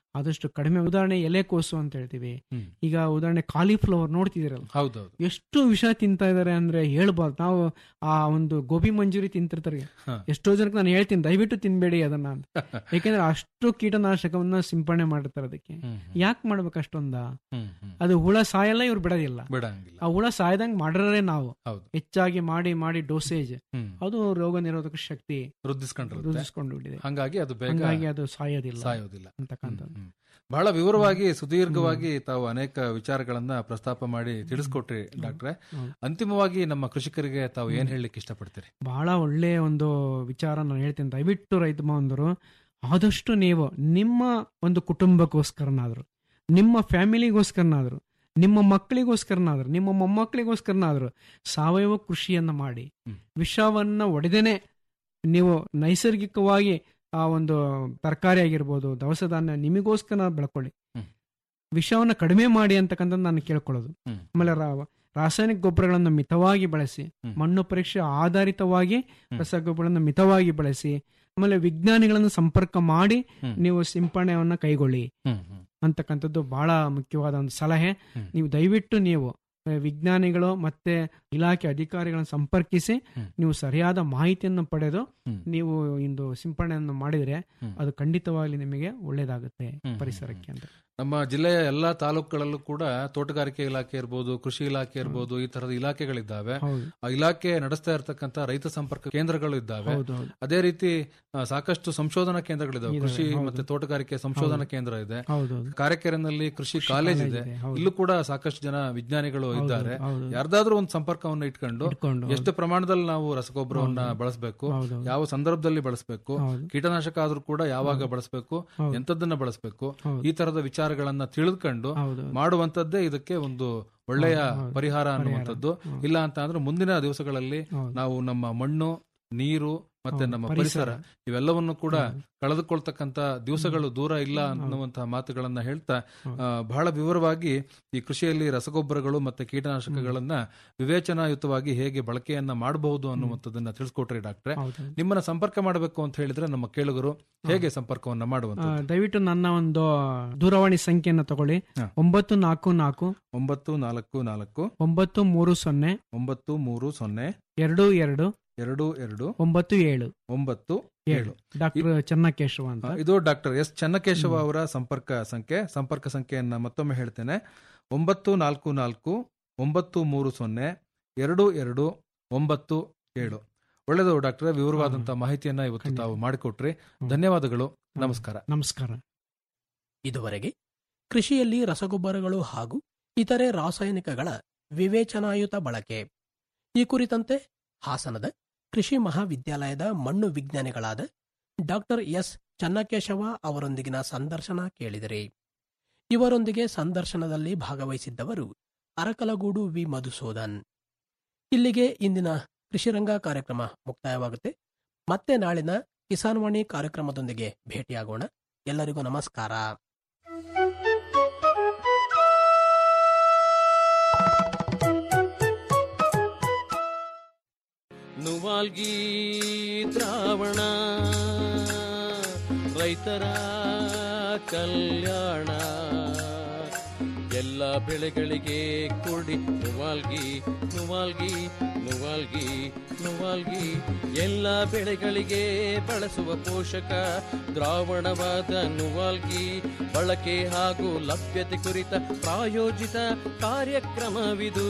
ಆದಷ್ಟು ಕಡಿಮೆ ಉದಾಹರಣೆ ಎಲೆಕೋಸು ಅಂತ ಹೇಳ್ತೀವಿ
ಹ್ಮ್.
ಈಗ ಉದಾಹರಣೆ ಕಾಲಿಫ್ಲವರ್ ನೋಡ್ತಿದ್ದೀರಲ್ಲ
ಹೌದೌದು
ಎಷ್ಟು ವಿಷ ತಿಂತಾ ಇದಾರೆ ಅಂದ್ರೆ ಹೇಳ್ಬಾರ್ದು ನಾವು ಆ ಒಂದು ಗೋಬಿ ಮಂಜೂರಿ ತಿಂತಿರ್ತಾರೆ
ಹ.
ಎಷ್ಟೋ ಜನಕ್ಕೆ ನಾನು ಹೇಳ್ತೀನಿ ದಯವಿಟ್ಟು ತಿನ್ಬೇಡಿ ಅದನ್ನ ಅಂತ ಯಾಕೆಂದ್ರೆ ಅಷ್ಟು ಕೀಟನಾಶಕವನ್ನ ಸಿಂಪಡಣೆ ಮಾಡಿರ್ತಾರೆ ಅದಕ್ಕೆ
ಹ್ಮ್,
ಯಾಕೆ ಮಾಡ್ಬೇಕು ಅಷ್ಟೊಂದ
ಹ್ಮ್, ಹ್ಮ್.
ಅದು ಹುಳ ಸಾಯಲ್ಲ ಇವ್ರು ಬಿಡೋದಿಲ್ಲ
ಬಿಡಂಗಿಲ್ಲ
ಆ ಹುಳ ಸಾಯ್ದಂಗ್ ಮಾಡ್ರೆ ನಾವು
ಹೌದು
ಹೆಚ್ಚಾಗಿ ಮಾಡಿ ಮಾಡಿ ಡೋಸೇಜ್
ಹ್ಮ್
ಅದು ರೋಗ ನಿರೋಧಕ ಶಕ್ತಿ
ವೃದ್ಧಿಸ್ಕೊಂಡಿರುತ್ತೆ
ರೂಢಿಸ್ಕೊಂಡು ಬಿಟ್ಟಿದೆ
ಹಂಗಾಗಿ ಅದು ಬೇಗ
ಹಂಗಾಗಿ ಅದು ಸಾಯೋದಿಲ್ಲ
ಸಾಯೋದಿಲ್ಲ ಹ್ಮ್,
ಅಂತಕ್ಕಂಥದ್ದು
ಹ್ಮ್. ಬಹಳ ವಿವರವಾಗಿ ಸುದೀರ್ಘವಾಗಿ ತಾವು ಅನೇಕ ವಿಚಾರಗಳನ್ನ ಪ್ರಸ್ತಾಪ ಮಾಡಿ ತಿಳಿಸ್ಕೊಟ್ರಿ ಡಾಕ್ಟ್ರೆ
ಹೌದು.
ಅಂತಿಮವಾಗಿ ನಮ್ಮ ಕೃಷಿಕರಿಗೆ ತಾವು ಏನ್ ಹೇಳಲಿಕ್ಕೆ ಇಷ್ಟಪಡ್ತೀರಿ
ಬಹಳ ಒಳ್ಳೆಯ ಒಂದು ವಿಚಾರ ನಾನು ಹೇಳ್ತೀನಿ ದಯವಿಟ್ಟು ರೈತ ಬಾಂಧವರು ಆದಷ್ಟು ನೀವು ನಿಮ್ಮ ಒಂದು ಕುಟುಂಬಕ್ಕೋಸ್ಕರನಾದ್ರು ನಿಮ್ಮ ಫ್ಯಾಮಿಲಿಗೋಸ್ಕರನಾದ್ರು ನಿಮ್ಮ ಮಕ್ಕಳಿಗೋಸ್ಕರನಾದ್ರು ನಿಮ್ಮ ಮೊಮ್ಮಕ್ಕಳಿಗೋಸ್ಕರನಾದ್ರು ಸಾವಯವ ಕೃಷಿಯನ್ನ ಮಾಡಿ
ಹ್ಮ್.
ವಿಷವನ್ನ ಒಡೆದೇನೆ ನೀವು ನೈಸರ್ಗಿಕವಾಗಿ ಆ ಒಂದು ತರಕಾರಿ ಆಗಿರ್ಬೋದು ದವಸ ಧಾನ್ಯ ನಿಮಗೋಸ್ಕರ ಬೆಳ್ಕೊಳ್ಳಿ
ಹ್ಮ್.
ವಿಷವನ್ನ ಕಡಿಮೆ ಮಾಡಿ ಅಂತಕ್ಕಂಥದ್ದು ನಾನು ಕೇಳ್ಕೊಳ್ಳೋದು
ಹ್ಮ್.
ಆಮೇಲೆ ರಾ- ರಾಸಾಯನಿಕ ಗೊಬ್ಬರಗಳನ್ನು ಮಿತವಾಗಿ ಬಳಸಿ
ಹ್ಮ್.
ಮಣ್ಣು ಪರೀಕ್ಷೆ ಆಧಾರಿತವಾಗಿ
ಹ್ಮ್.
ರಸಗೊಬ್ಬರಗಳನ್ನು ಮಿತವಾಗಿ ಬಳಸಿ ಆಮೇಲೆ ವಿಜ್ಞಾನಿಗಳನ್ನು ಸಂಪರ್ಕ ಮಾಡಿ
ಹ್ಮ್.
ನೀವು ಸಿಂಪಡಣೆಯನ್ನ ಕೈಗೊಳ್ಳಿ
ಹ್ಮ್ ಹ್ಮ್
ಅಂತಕ್ಕಂಥದ್ದು ಬಹಳ ಮುಖ್ಯವಾದ ಒಂದು ಸಲಹೆ
ಹ್ಮ್.
ನೀವು ದಯವಿಟ್ಟು ನೀವು ಆ, ವಿಜ್ಞಾನಿಗಳು ಮತ್ತೆ ಇಲಾಖೆ ಅಧಿಕಾರಿಗಳನ್ನು ಸಂಪರ್ಕಿಸಿ
ಹ್ಮ್.
ನೀವು ಸರಿಯಾದ ಮಾಹಿತಿಯನ್ನು ಪಡೆದು
ಹ್ಮ್.
ನೀವು ಇಂದು ಸಿಂಪಡಣೆಯನ್ನು ಮಾಡಿದ್ರೆ
ಹ್ಮ್.
ಅದು ಖಂಡಿತವಾಗ್ಲಿ ನಿಮಗೆ ಒಳ್ಳೇದಾಗುತ್ತೆ
ಹ್ಮ್.
ಪರಿಸರಕ್ಕೆ ಅಂತ
ನಮ್ಮ ಜಿಲ್ಲೆಯ ಎಲ್ಲಾ ತಾಲೂಕುಗಳಲ್ಲೂ ಕೂಡ ತೋಟಗಾರಿಕೆ ಇಲಾಖೆ ಇರ್ಬೋದು ಕೃಷಿ ಇಲಾಖೆ ಇರ್ಬೋದು ಈ ತರದ ಇಲಾಖೆಗಳಿದ್ದಾವೆ
ಹೌದು
ಆ ಇಲಾಖೆ ನಡೆಸ್ತಾ ಇರತಕ್ಕಂತ ರೈತ ಸಂಪರ್ಕ ಕೇಂದ್ರಗಳು ಇದ್ದಾವೆ
ಹೌದು ಹೌದು
ಅದೇ ರೀತಿ ಆ, ಸಾಕಷ್ಟು ಸಂಶೋಧನಾ ಕೇಂದ್ರಗಳಿದ್ದಾವೆ
ಇದಾವೆ,
ಕೃಷಿ
ಹೌದು.
ಮತ್ತೆ ತೋಟಗಾರಿಕೆ ಸಂಶೋಧನಾ ಕೇಂದ್ರ ಇದೆ
ಹೌದು ಹೌದು
ಕಾರೆಕೆರೆನಲ್ಲಿ ಕೃಷಿ ಕಾಲೇಜ್ ಇದೆ
ಹೌದು.
ಇಲ್ಲೂ ಕೂಡ ಸಾಕಷ್ಟು ಜನ ವಿಜ್ಞಾನಿಗಳು ಇದ್ದಾರೆ
ಹೌದು
ಯಾರ್ದಾದ್ರೂ ಒಂದು ಸಂಪರ್ಕವನ್ನ ಇಟ್ಕೊಂಡು
ಇಟ್ಕೊಂಡು
ಎಷ್ಟು ಪ್ರಮಾಣದಲ್ಲಿ ನಾವು ರಸಗೊಬ್ಬರವನ್ನ ಬಳಸಬೇಕು
ಹೌದು
ಯಾವ ಸಂದರ್ಭದಲ್ಲಿ ಬಳಸಬೇಕು
ಹೌದು
ಕೀಟನಾಶಕ ಆದ್ರೂ ಕೂಡ ಯಾವಾಗ ಬಳಸಬೇಕು
ಹೌದು.
ಎಂತದನ್ನ ಬಳಸಬೇಕು
ಹೌದು.
ಈ ತರದ ವಿಚಾರಗಳನ್ನ ತಿಳಿದುಕೊಂಡು
ಹೌದು
ಮಾಡುವಂತದ್ದೇ ಇದಕ್ಕೆ ಒಂದು ಒಳ್ಳೆಯ
ಹೌದು.
ಪರಿಹಾರ ಅನ್ನುವಂಥದ್ದು
ಹೌದು.
ಇಲ್ಲ ಅಂತ ಅಂದ್ರೆ ಮುಂದಿನ ದಿವಸಗಳಲ್ಲಿ
ಹೌದು.
ನಾವು ನಮ್ಮ ಮಣ್ಣು ನೀರು ಮತ್ತೆ
ಹೌದು,
ನಮ್ಮ
ಪರಿಸರ.
ಪರಿಸರ ಇವೆಲ್ಲವನ್ನು ಕೂಡ
ಹೌದು.
ಕಳೆದುಕೊಳ್ತಕ್ಕಂತ ದಿವಸಗಳು ದೂರ ಇಲ್ಲ ಅನ್ನುವಂತಹ ಮಾತುಗಳನ್ನ ಹೇಳ್ತಾ
ಹೌದು.
ಆ, ಬಹಳ ವಿವರವಾಗಿ ಈ ಕೃಷಿಯಲ್ಲಿ ರಸಗೊಬ್ಬರಗಳು ಮತ್ತೆ ಕೀಟನಾಶಕಗಳನ್ನ ವಿವೇಚನಾಯುತವಾಗಿ ಹೇಗೆ ಬಳಕೆಯನ್ನ ಮಾಡಬಹುದು ಅನ್ನುವಂಥದ್ದನ್ನ ತಿಳಿಸ್ಕೊಟ್ರಿ ಡಾಕ್ಟ್ರೆ
ಹೌದು
ನಿಮ್ಮನ್ನ ಸಂಪರ್ಕ ಮಾಡಬೇಕು ಅಂತ ಹೇಳಿದ್ರೆ ನಮ್ಮ ಕೇಳುಗರು ಹೇಗೆ ಸಂಪರ್ಕವನ್ನ
ಆ,
ಮಾಡುವಂತ
ದಯವಿಟ್ಟು ನನ್ನ ಒಂದು ದೂರವಾಣಿ ಸಂಖ್ಯೆಯನ್ನು ತಗೊಳ್ಳಿ
ಹಾ.
ಒಂಬತ್ತು ನಾಲ್ಕು ನಾಲ್ಕು
ಒಂಬತ್ತು ನಾಲ್ಕು ನಾಲ್ಕು
ಒಂಬತ್ತು ಮೂರು ಸೊನ್ನೆ
ಒಂಬತ್ತು ಮೂರು ಸೊನ್ನೆ
ಎರಡು ಎರಡು
ಎರಡು ಎರಡು
ಒಂಬತ್ತು ಏಳು
ಒಂಬತ್ತು
ಏಳು ಡಾಕ್ಟರ್ ಚೆನ್ನಕೇಶವ ಅಂತ
ಆ, ಇದು ಡಾಕ್ಟರ್ ಎಸ್ ಚನ್ನಕೇಶವ ಅವರ ಸಂಪರ್ಕ ಸಂಖ್ಯೆ ಸಂಪರ್ಕ ಸಂಖ್ಯೆಯನ್ನ ಮತ್ತೊಮ್ಮೆ ಹೇಳ್ತೇನೆ ಒಂಬತ್ತು ನಾಲ್ಕು ನಾಲ್ಕು ಒಂಬತ್ತು ಮೂರು ಸೊನ್ನೆ ಎರಡು ಎರಡು ಒಂಬತ್ತು ಏಳು ಒಳ್ಳೆಯದು ಡಾಕ್ಟರ್ ವಿವರವಾದಂತಹ ಮಾಹಿತಿಯನ್ನ ಇವತ್ತು
ಖಂಡಿತ.
ತಾವು ಮಾಡಿಕೊಟ್ರಿ
ಹ್ಮ್.
ಧನ್ಯವಾದಗಳು ನಮಸ್ಕಾರ
ನಮಸ್ಕಾರ
ಇದುವರೆಗೆ ಕೃಷಿಯಲ್ಲಿ ರಸಗೊಬ್ಬರಗಳು ಹಾಗೂ ಇತರೆ ರಾಸಾಯನಿಕಗಳ ವಿವೇಚನಾಯುತ ಬಳಕೆ ಈ ಕುರಿತಂತೆ ಹಾಸನದ ಕೃಷಿ ಮಹಾವಿದ್ಯಾಲಯದ ಮಣ್ಣು ವಿಜ್ಞಾನಿಗಳಾದ ಡಾಕ್ಟರ್ ಎಸ್ ಚನ್ನಕೇಶವ ಅವರೊಂದಿಗಿನ ಸಂದರ್ಶನ ಕೇಳಿದಿರಿ ಇವರೊಂದಿಗೆ ಸಂದರ್ಶನದಲ್ಲಿ ಭಾಗವಹಿಸಿದ್ದವರು ಅರಕಲಗೂಡು ವಿ ಮಧುಸೂದನ್ ಇಲ್ಲಿಗೆ ಇಂದಿನ ಕೃಷಿರಂಗ ಕಾರ್ಯಕ್ರಮ ಮುಕ್ತಾಯವಾಗುತ್ತೆ ಮತ್ತೆ ನಾಳಿನ ಕಿಸಾನ್ವಾಣಿ ಕಾರ್ಯಕ್ರಮದೊಂದಿಗೆ ಭೇಟಿಯಾಗೋಣ ಎಲ್ಲರಿಗೂ ನಮಸ್ಕಾರ
ನುವಾಲ್ಗಿ ದ್ರಾವಣ ರೈತರ ಕಲ್ಯಾಣ ಎಲ್ಲ ಬೆಳೆಗಳಿಗೆ ಕೊಡಿ ನುವಾಲ್ಗಿ ನುವಾಲ್ಗಿ ನುವಾಲ್ಗಿ ನುವಾಲ್ಗಿ ಎಲ್ಲ ಬೆಳೆಗಳಿಗೆ ಬಳಸುವ ಪೋಷಕ ದ್ರಾವಣವಾದ ನುವಾಲ್ಗಿ ಬಳಕೆ ಹಾಗೂ ಲಭ್ಯತೆ ಕುರಿತ ಪ್ರಾಯೋಜಿತ ಕಾರ್ಯಕ್ರಮವಿದು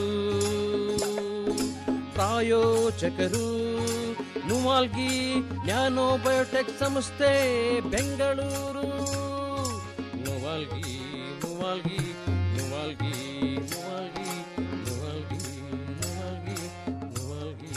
ಪ್ರಾಯೋಜಕರು ನುವಾಲ್ಗಿ ನ್ಯಾನೋ ಬಯೋಟೆಕ್ ಸಂಸ್ಥೆ ಬೆಂಗಳೂರು ನುವಾಲ್ಗಿ ನುವಾಲ್ಗಿ ನುವಾಲ್ಗಿ ನುವಾಲ್ಗಿ ನುವಾಲ್ಗಿ ನುವಾಲ್ಗಿ ನುವಾಲ್ಗಿ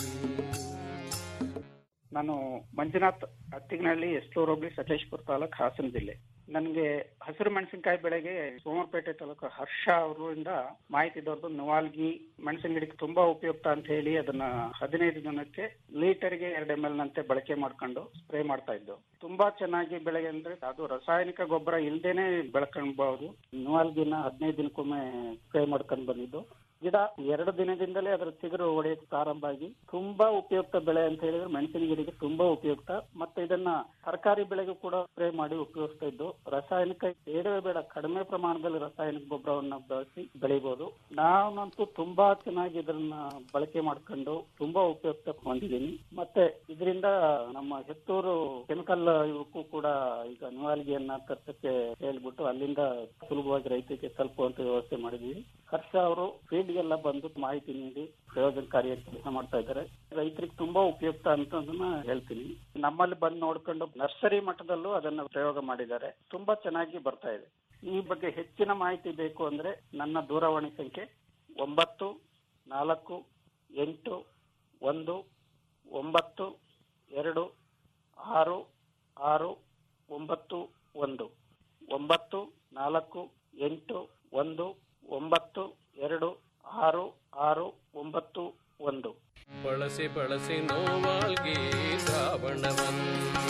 ನಾನು ಮಂಜುನಾಥ್ ಅತ್ತಿಗನಹಳ್ಳಿ ಎಸ್ಲೂರು ಹೋಬಳಿ ಸಕಲೇಶ್ಪುರ ತಾಲೂಕ್ ಹಾಸನ ಜಿಲ್ಲೆ ನನಗೆ ಹಸಿರು ಮೆಣಸಿನಕಾಯಿ ಬೆಳೆಗೆ ಸೋಮವಾರಪೇಟೆ ತಾಲೂಕು ಹರ್ಷ ಅವರಿಂದ ಮಾಹಿತಿ ದೊರೆದು ನವಾಲ್ಗಿ ಮೆಣಸಿನ ಗಿಡಕ್ಕೆ ತುಂಬಾ ಉಪಯುಕ್ತ ಅಂತ ಹೇಳಿ ಅದನ್ನ ಹದಿನೈದು ದಿನಕ್ಕೆ ಲೀಟರ್ಗೆ ಎರಡು ಎಂ ಎಲ್ ನಂತೆ ಬಳಕೆ ಮಾಡ್ಕೊಂಡು ಸ್ಪ್ರೇ ಮಾಡ್ತಾ ಇದ್ದು ತುಂಬಾ ಚೆನ್ನಾಗಿ ಬೆಳೆಗೆ ಅಂದ್ರೆ ಅದು ರಾಸಾಯನಿಕ ಗೊಬ್ಬರ ಇಲ್ದೇನೆ ಬೆಳ್ಕೊಳ್ಬಹುದು ನವಾಲ್ಗಿನ ಹದಿನೈದು ದಿನಕ್ಕೊಮ್ಮೆ ಸ್ಪ್ರೇ ಮಾಡ್ಕೊಂಡು ಬಂದಿದ್ದು ಗಿಡ ಎರಡು ದಿನದಿಂದಲೇ ಅದರ ಚಿಗುರು ಒಡೆಯಕ್ಕೆ ಪ್ರಾರಂಭ ಆಗಿ ತುಂಬಾ ಉಪಯುಕ್ತ ಬೆಳೆ ಅಂತ ಹೇಳಿದ್ರೆ ಮೆಣಸಿನ ಗಿಡಕ್ಕೆ ತುಂಬಾ ಉಪಯುಕ್ತ ಮತ್ತೆ ಇದನ್ನ ತರಕಾರಿ ಬೆಳೆಗೂ ಕೂಡ ಸ್ಪ್ರೇ ಮಾಡಿ ಉಪಯೋಗಿಸ್ತಾ ಇದ್ದು ರಾಸಾಯನಿಕ ಬೇಡವೇ ಬೇಡ ಕಡಿಮೆ ಪ್ರಮಾಣದಲ್ಲಿ ರಾಸಾಯನಿಕ ಗೊಬ್ಬರವನ್ನ ಬಳಸಿ ಬೆಳಿಬಹುದು ನಾನಂತೂ ತುಂಬಾ ಚೆನ್ನಾಗಿ ಇದನ್ನ ಬಳಕೆ ಮಾಡ್ಕೊಂಡು ತುಂಬಾ ಉಪಯುಕ್ತ ಹೊಂದಿದ್ದೀನಿ ಮತ್ತೆ ಇದರಿಂದ ನಮ್ಮ ಹೆತ್ತೂರು ಕೆಮಿಕಲ್ ಇವಕ್ಕೂ ಕೂಡ ಈಗ ನಿವಾಲ್ಗಿಯನ್ನ ತರ್ಸಕ್ಕೆ ಹೇಳ್ಬಿಟ್ಟು ಅಲ್ಲಿಂದ ಸುಲಭವಾಗಿ ರೈತರಿಗೆ ತಲುಪುವಂತ ವ್ಯವಸ್ಥೆ ಮಾಡಿದೀವಿ ಹರ್ಷ ಅವರು ಫೀಲ್ಡ್ ಗೆಲ್ಲ ಬಂದು ಮಾಹಿತಿ ನೀಡಿ ಪ್ರಯೋಜನಕಾರಿಯಾಗಿ ಕೆಲಸ ಮಾಡ್ತಾ ಇದ್ದಾರೆ ರೈತರಿಗೆ ತುಂಬಾ ಉಪಯುಕ್ತ ಅಂತ ಅದನ್ನ ಹೇಳ್ತೀನಿ ನಮ್ಮಲ್ಲಿ ಬಂದು ನೋಡ್ಕೊಂಡು ನರ್ಸರಿ ಮಟ್ಟದಲ್ಲೂ ಅದನ್ನ ಪ್ರಯೋಗ ಮಾಡಿದ್ದಾರೆ ತುಂಬಾ ಚೆನ್ನಾಗಿ ಬರ್ತಾ ಇದೆ ಈ ಬಗ್ಗೆ ಹೆಚ್ಚಿನ ಮಾಹಿತಿ ಬೇಕು ಅಂದ್ರೆ ನನ್ನ ದೂರವಾಣಿ ಸಂಖ್ಯೆ ಒಂಬತ್ತು ನಾಲ್ಕು ಎಂಟು ಒಂದು ಒಂಬತ್ತು ಎರಡು ಆರು ಆರು ಒಂಬತ್ತು ಒಂದು ಒಂಬತ್ತು ನಾಲ್ಕು ಎಂಟು ಒಂದು ಒಂಬತ್ತು ಎರಡು ಆರು ಆರು ಒಂಬತ್ತು ಒಂದು
ಬಳಸಿ ಬಳಸಿ ನೋವಾಲ್ಗೆ ಶ್ರಾವಣವನ್ನ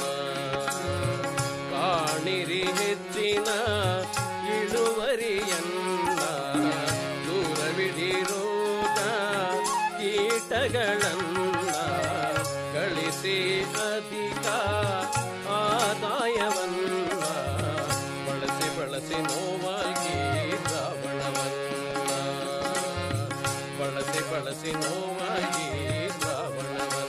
ಕಾಣಿರಿ ಹೆಚ್ಚಿನ ಇಳುವರಿಯನ್ನ ದೂರವಿಡಿ ರೋಗ ಕೀಟಗಳನ್ನ ಗಳಿಸಿ ಅಧಿಕ ಆದಾಯವನ್ನ ಬಳಸಿ ಬಳಸಿ ನೋವಾಗಿ ಶ್ರಾವಣವನ್ನ ಬಳಸಿ ಬಳಸಿ ನೋವಾಗಿ ಶ್ರಾವಣವನ್ನ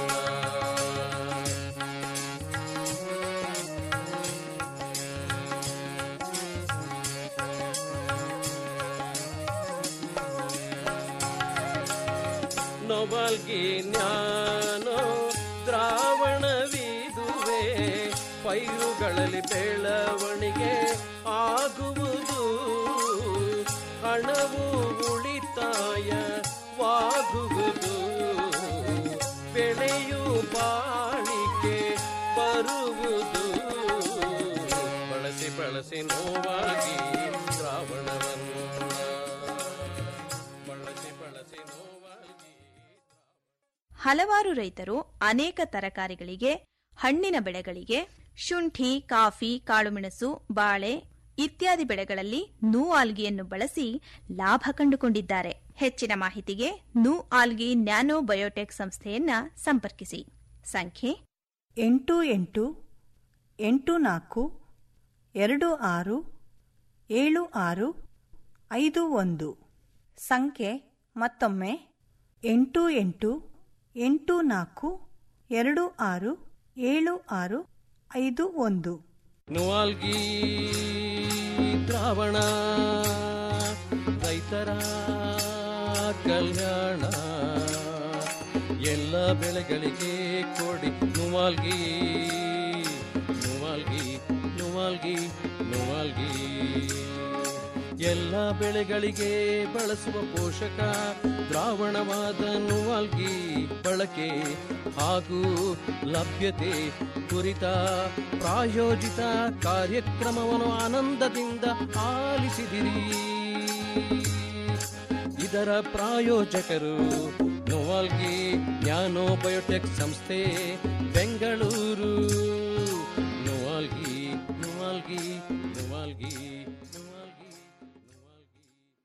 ನೊಬಲ್ಗೆ ಜ್ಞಾನೋ ದ್ರಾವಣವಿದುವೆ ಪೈರುಗಳಲ್ಲಿ ಬೆಳವಣಿಗೆ ಆಗುವುದು ಹಣವು ಉಳಿತಾಯವಾಗುವುದು ಬೆಳೆಯು ಬಾಳಿಕೆ ಬರುವುದು ಬಳಸಿ ಬಳಸಿ ನೋವಾಗಿ ಶ್ರಾವಣವನ್ನು ಬಳಸಿ ಬಳಸಿ ನೋವಾಗಿ
ಹಲವಾರು ರೈತರು ಅನೇಕ ತರಕಾರಿಗಳಿಗೆ ಹಣ್ಣಿನ ಬೆಳೆಗಳಿಗೆ ಶುಂಠಿ ಕಾಫಿ ಕಾಳುಮೆಣಸು ಬಾಳೆ ಇತ್ಯಾದಿ ಬೆಳೆಗಳಲ್ಲಿ ನೂ ಆಲ್ಗಿಯನ್ನು ಬಳಸಿ ಲಾಭ ಕಂಡುಕೊಂಡಿದ್ದಾರೆ ಹೆಚ್ಚಿನ ಮಾಹಿತಿಗೆ ನೂ ಆಲ್ಗಿ ನ್ಯಾನೋ ಬಯೋಟೆಕ್ ಸಂಸ್ಥೆಯನ್ನ ಸಂಪರ್ಕಿಸಿ ಸಂಖ್ಯೆ
ಎಂಟು ಎಂಟು ಎಂಟು ನಾಲ್ಕು ಎರಡು ಆರು ಏಳು ಆರು ಐದು ಒಂದು ಸಂಖ್ಯೆ ಮತ್ತೊಮ್ಮೆ ಎಂಟು ಎಂಟು ಎಂಟು ನಾಲ್ಕು ಎರಡು ಆರು ಏಳು ಆರು ಐದು ಒಂದು
ನುವಾಲ್ಗಿ ದ್ರಾವಣ ರೈತರ ಕಲ್ಯಾಣ ಎಲ್ಲ ಬೆಳೆಗಳಿಗೆ ಕೊಡಿ ನುವಾಲ್ಗಿ ನುವಾಲ್ಗಿ ನುವಾಲ್ಗಿ ನುವಾಲ್ಗಿ ಎಲ್ಲ ಬೆಳೆಗಳಿಗೆ ಬಳಸುವ ಪೋಷಕ ದ್ರಾವಣವಾದ ನುವಾಲ್ಗಿ ಬಳಕೆ ಹಾಗೂ ಲಭ್ಯತೆ ಕುರಿತ ಪ್ರಾಯೋಜಿತ ಕಾರ್ಯಕ್ರಮವನ್ನು ಆನಂದದಿಂದ ಆಲಿಸಿದಿರಿ ಇದರ ಪ್ರಾಯೋಜಕರು ನೋವಾಲ್ಗಿ ನ್ಯಾನೋ ಬಯೋಟೆಕ್ ಸಂಸ್ಥೆ ಬೆಂಗಳೂರು ನೋವಾಲ್ಗಿ ನೋವಾಲ್ಗಿ ನೋವಾಲ್ಗಿ ನೋವಾಲ್ಗಿ ನೋವಾಲ್ಗಿ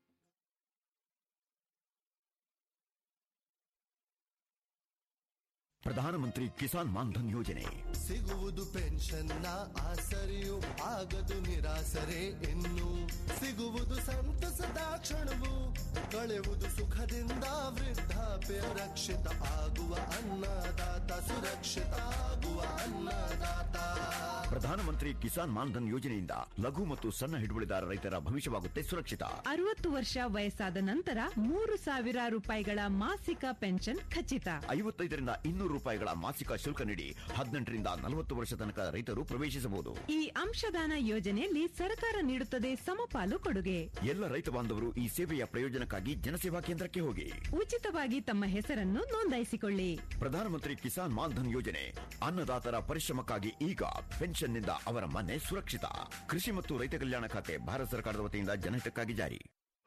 ಪ್ರಧಾನಮಂತ್ರಿ ಕಿಸಾನ್ ಮಾನ್ಧನ್ ಯೋಜನೆ
ಸಿಗುವುದು ಪೆನ್ಷನ್ನ ಆಸರೆಯು ಆಗದು ನಿರಾಸರೆ ಇನ್ನು ಸಿಗುವುದು ಸಂತಸದ ಕ್ಷಣವು ಕಳೆಯುವುದು ಸುಖದಿಂದ ವೃದ್ಧಾಪ್ಯ ರಕ್ಷಿತ ಆಗುವ ಅನ್ನದಾತ ಸುರಕ್ಷಿತ ಆಗುವ ಅನ್ನದಾತ
ಪ್ರಧಾನಮಂತ್ರಿ ಕಿಸಾನ್ ಮಾನ್ಧನ್ ಯೋಜನೆಯಿಂದ ಲಘು ಮತ್ತು ಸಣ್ಣ ಹಿಡುವಳಿದಾರ ರೈತರ ಭವಿಷ್ಯವಾಗುತ್ತೆ ಸುರಕ್ಷಿತ
ಅರವತ್ತು ವರ್ಷ ವಯಸ್ಸಾದ ನಂತರ ಮೂರು ಸಾವಿರ ರೂಪಾಯಿಗಳ ಮಾಸಿಕ ಪೆನ್ಷನ್ ಖಚಿತ
ಐವತ್ತೈದರಿಂದ ಇನ್ನೂರು ರೂಪಾಯಿಗಳ ಮಾಸಿಕ ಶುಲ್ಕ ನೀಡಿ ಹದಿನೆಂಟರಿಂದ ನಲವತ್ತು ವರ್ಷ ತನಕ ರೈತರು ಪ್ರವೇಶಿಸಬಹುದು
ಈ ಅಂಶದಾನ ಯೋಜನೆಯಲ್ಲಿ ಸರ್ಕಾರ ನೀಡುತ್ತದೆ ಸಮಪಾಲು ಕೊಡುಗೆ
ಎಲ್ಲ ರೈತ ಬಾಂಧವರು ಈ ಸೇವೆಯ ಪ್ರಯೋಜನಕ್ಕಾಗಿ ಜನಸೇವಾ ಕೇಂದ್ರಕ್ಕೆ ಹೋಗಿ
ಉಚಿತವಾಗಿ ತಮ್ಮ ಹೆಸರನ್ನು ನೋಂದಾಯಿಸಿಕೊಳ್ಳಿ
ಪ್ರಧಾನಮಂತ್ರಿ ಕಿಸಾನ್ ಮಾನ್ಧನ್ ಯೋಜನೆ ಅನ್ನದಾತರ ಪರಿಶ್ರಮಕ್ಕಾಗಿ ಈಗ ಪೆನ್ಷನ್ನಿಂದ ಅವರ ಮನೆ ಸುರಕ್ಷಿತ ಕೃಷಿ ಮತ್ತು ರೈತ ಕಲ್ಯಾಣ ಖಾತೆ ಭಾರತ ಸರ್ಕಾರದ ವತಿಯಿಂದ ಜನಹಿತಕ್ಕಾಗಿ ಜಾರಿ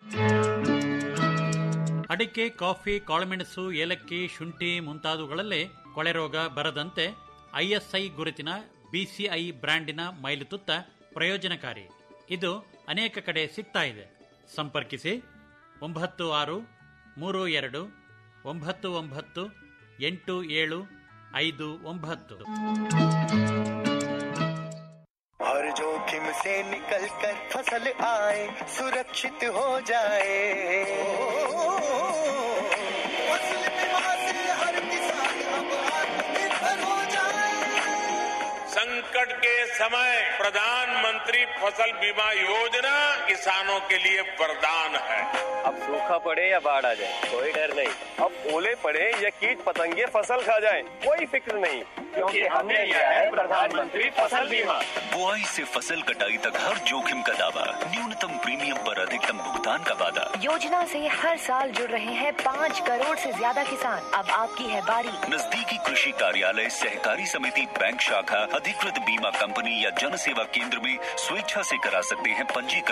ಅಡಿಕೆ ಕಾಫಿ ಕಾಳುಮೆಣಸು ಏಲಕ್ಕಿ ಶುಂಠಿ ಮುಂತಾದವುಗಳಲ್ಲೇ ಕೊಳೆ ರೋಗ ಬರದಂತೆ ಐಎಸ್ಐ ಗುರುತಿನ ಬಿಸಿಐ ಬ್ರ್ಯಾಂಡಿನ ಮೈಲುತುತ್ತ ಪ್ರಯೋಜನಕಾರಿ ಇದು ಅನೇಕ ಕಡೆ ಸಿಗ್ತಾ ಇದೆ ಸಂಪರ್ಕಿಸಿ ಒಂಬತ್ತು ಆರು ಮೂರು ಎರಡು ಒಂಬತ್ತು ಒಂಬತ್ತು ಎಂಟು ಏಳು ಐದು ಒಂಬತ್ತು
हर जोखिम से निकल कर फसल आए सुरक्षित हो जाए फसल बीमा से हर किसान अब आत्मनिर्भर हो जाए
संकट के समय प्रधानमंत्री फसल बीमा योजना किसानों के लिए वरदान है
अब सूखा पड़े या बाढ़ आ जाए कोई डर नहीं अब ओले पड़े या कीट पतंगे फसल खा जाए कोई फिक्र नहीं क्योंकि हमने लिया है प्रधानमंत्री फसल बीमा
बुआई से फसल कटाई तक हर जोखिम का दावा न्यूनतम प्रीमियम पर अधिकतम भुगतान का वादा
योजना से हर साल जुड़ रहे हैं पाँच करोड़ से ज्यादा किसान अब आपकी है बारी
नजदीकी कृषि कार्यालय सहकारी समिति बैंक शाखा अधिकृत बीमा कंपनी या जन सेवा केंद्र में स्वेच्छा से करा सकते हैं पंजीकरण